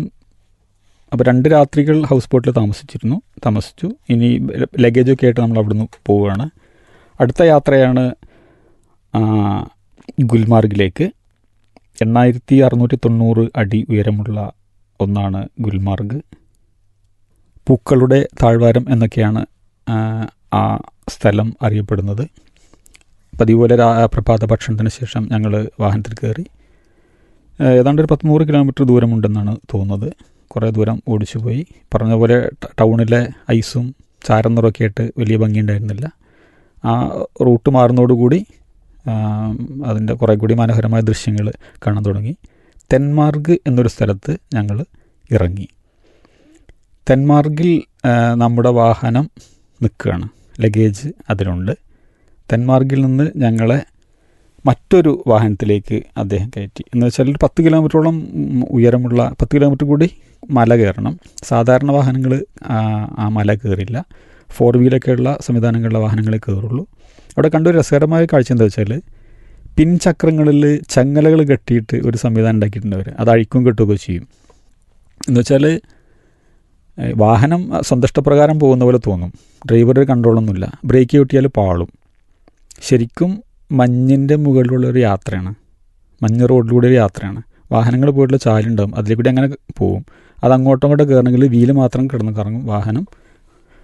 അപ്പോൾ രണ്ട് രാത്രികൾ ഹൗസ് ബോട്ടിൽ താമസിച്ചിരുന്നു താമസിച്ചു ഇനി ലഗേജൊക്കെ ആയിട്ട് നമ്മൾ അവിടുന്ന് പോവുകയാണ് അടുത്ത യാത്രയാണ് ആ, ഗുൽമാർഗിലേക്ക് എണ്ണായിരത്തി അറുന്നൂറ്റി തൊണ്ണൂറ് അടി ഉയരമുള്ള ഒന്നാണ് ഗുൽമാർഗ് പൂക്കളുടെ താഴ്വാരം എന്നൊക്കെയാണ് ആ, ആ സ്ഥലം അറിയപ്പെടുന്നത് പതിവ് പോലെ രാ പ്രഭാത ഭക്ഷണത്തിന് ശേഷം ഞങ്ങൾ വാഹനത്തിൽ കയറി ഏഹ് ഏതാണ്ട് ഒരു പത്തുനൂറ് കിലോമീറ്റർ ദൂരമുണ്ടെന്നാണ് തോന്നുന്നത് കുറേ ദൂരം ഓടിച്ചു പോയി പറഞ്ഞ പോലെ ട- ടൗണിലെ ഐസും ചാരം നിറമൊക്കെ ആയിട്ട് വലിയ ഭംഗിയുണ്ടായിരുന്നില്ല ആ റൂട്ട് മാറുന്നതോടുകൂടി ആം, അതിൻ്റെ കുറേ കൂടി മനോഹരമായ ദൃശ്യങ്ങൾ കാണാൻ തുടങ്ങി തെന്മാർഗ് എന്നൊരു സ്ഥലത്ത് ഞങ്ങൾ ഇറങ്ങി തെന്മാർഗിൽ ആ, നമ്മുടെ വാഹനം നിൽക്കുകയാണ് ലഗേജ് അതിലുണ്ട് തെന്മാർഗിൽ നിന്ന് ഞങ്ങളെ മറ്റൊരു വാഹനത്തിലേക്ക് അദ്ദേഹം കയറ്റി എന്ന് വെച്ചാൽ ഒരു പത്ത് കിലോമീറ്ററോളം ഉം, ഉയരമുള്ള പത്ത് കിലോമീറ്റർ കൂടി മല കയറണം സാധാരണ വാഹനങ്ങൾ ആ മല കയറില്ല ഫോർ വീലൊക്കെയുള്ള സംവിധാനങ്ങളുള്ള വാഹനങ്ങളെ കയറുള്ളൂ അവിടെ കണ്ടൊരു രസകരമായ കാഴ്ച എന്താ വെച്ചാൽ പിൻചക്രങ്ങളിൽ ചങ്ങലകൾ കെട്ടിയിട്ട് ഒരു സംവിധാനം ഉണ്ടാക്കിയിട്ടുണ്ട് അവർ അത് അഴിക്കും കെട്ടുകയൊക്കെ ചെയ്യും എന്ന് വെച്ചാൽ ഏഹ്, വാഹനം സ്വന്തം ഇഷ്ടപ്രകാരം പോകുന്ന പോലെ തോന്നും ഡ്രൈവറുടെ കൺട്രോളൊന്നുമില്ല ബ്രേക്ക് ചവിട്ടിയാൽ പാളും ശരിക്കും മഞ്ഞിൻ്റെ മുകളിലുള്ള ഒരു യാത്രയാണ് മഞ്ഞ് റോഡിലൂടെ ഒരു യാത്രയാണ് വാഹനങ്ങൾ പോയിട്ടുള്ള ചാലുണ്ടാവും അതിലേക്കൂടി അങ്ങനെ പോവും അത് അങ്ങോട്ടും ഇങ്ങോട്ടും കയറണമെങ്കിൽ വീല് മാത്രം കിടന്ന് കറങ്ങും വാഹനം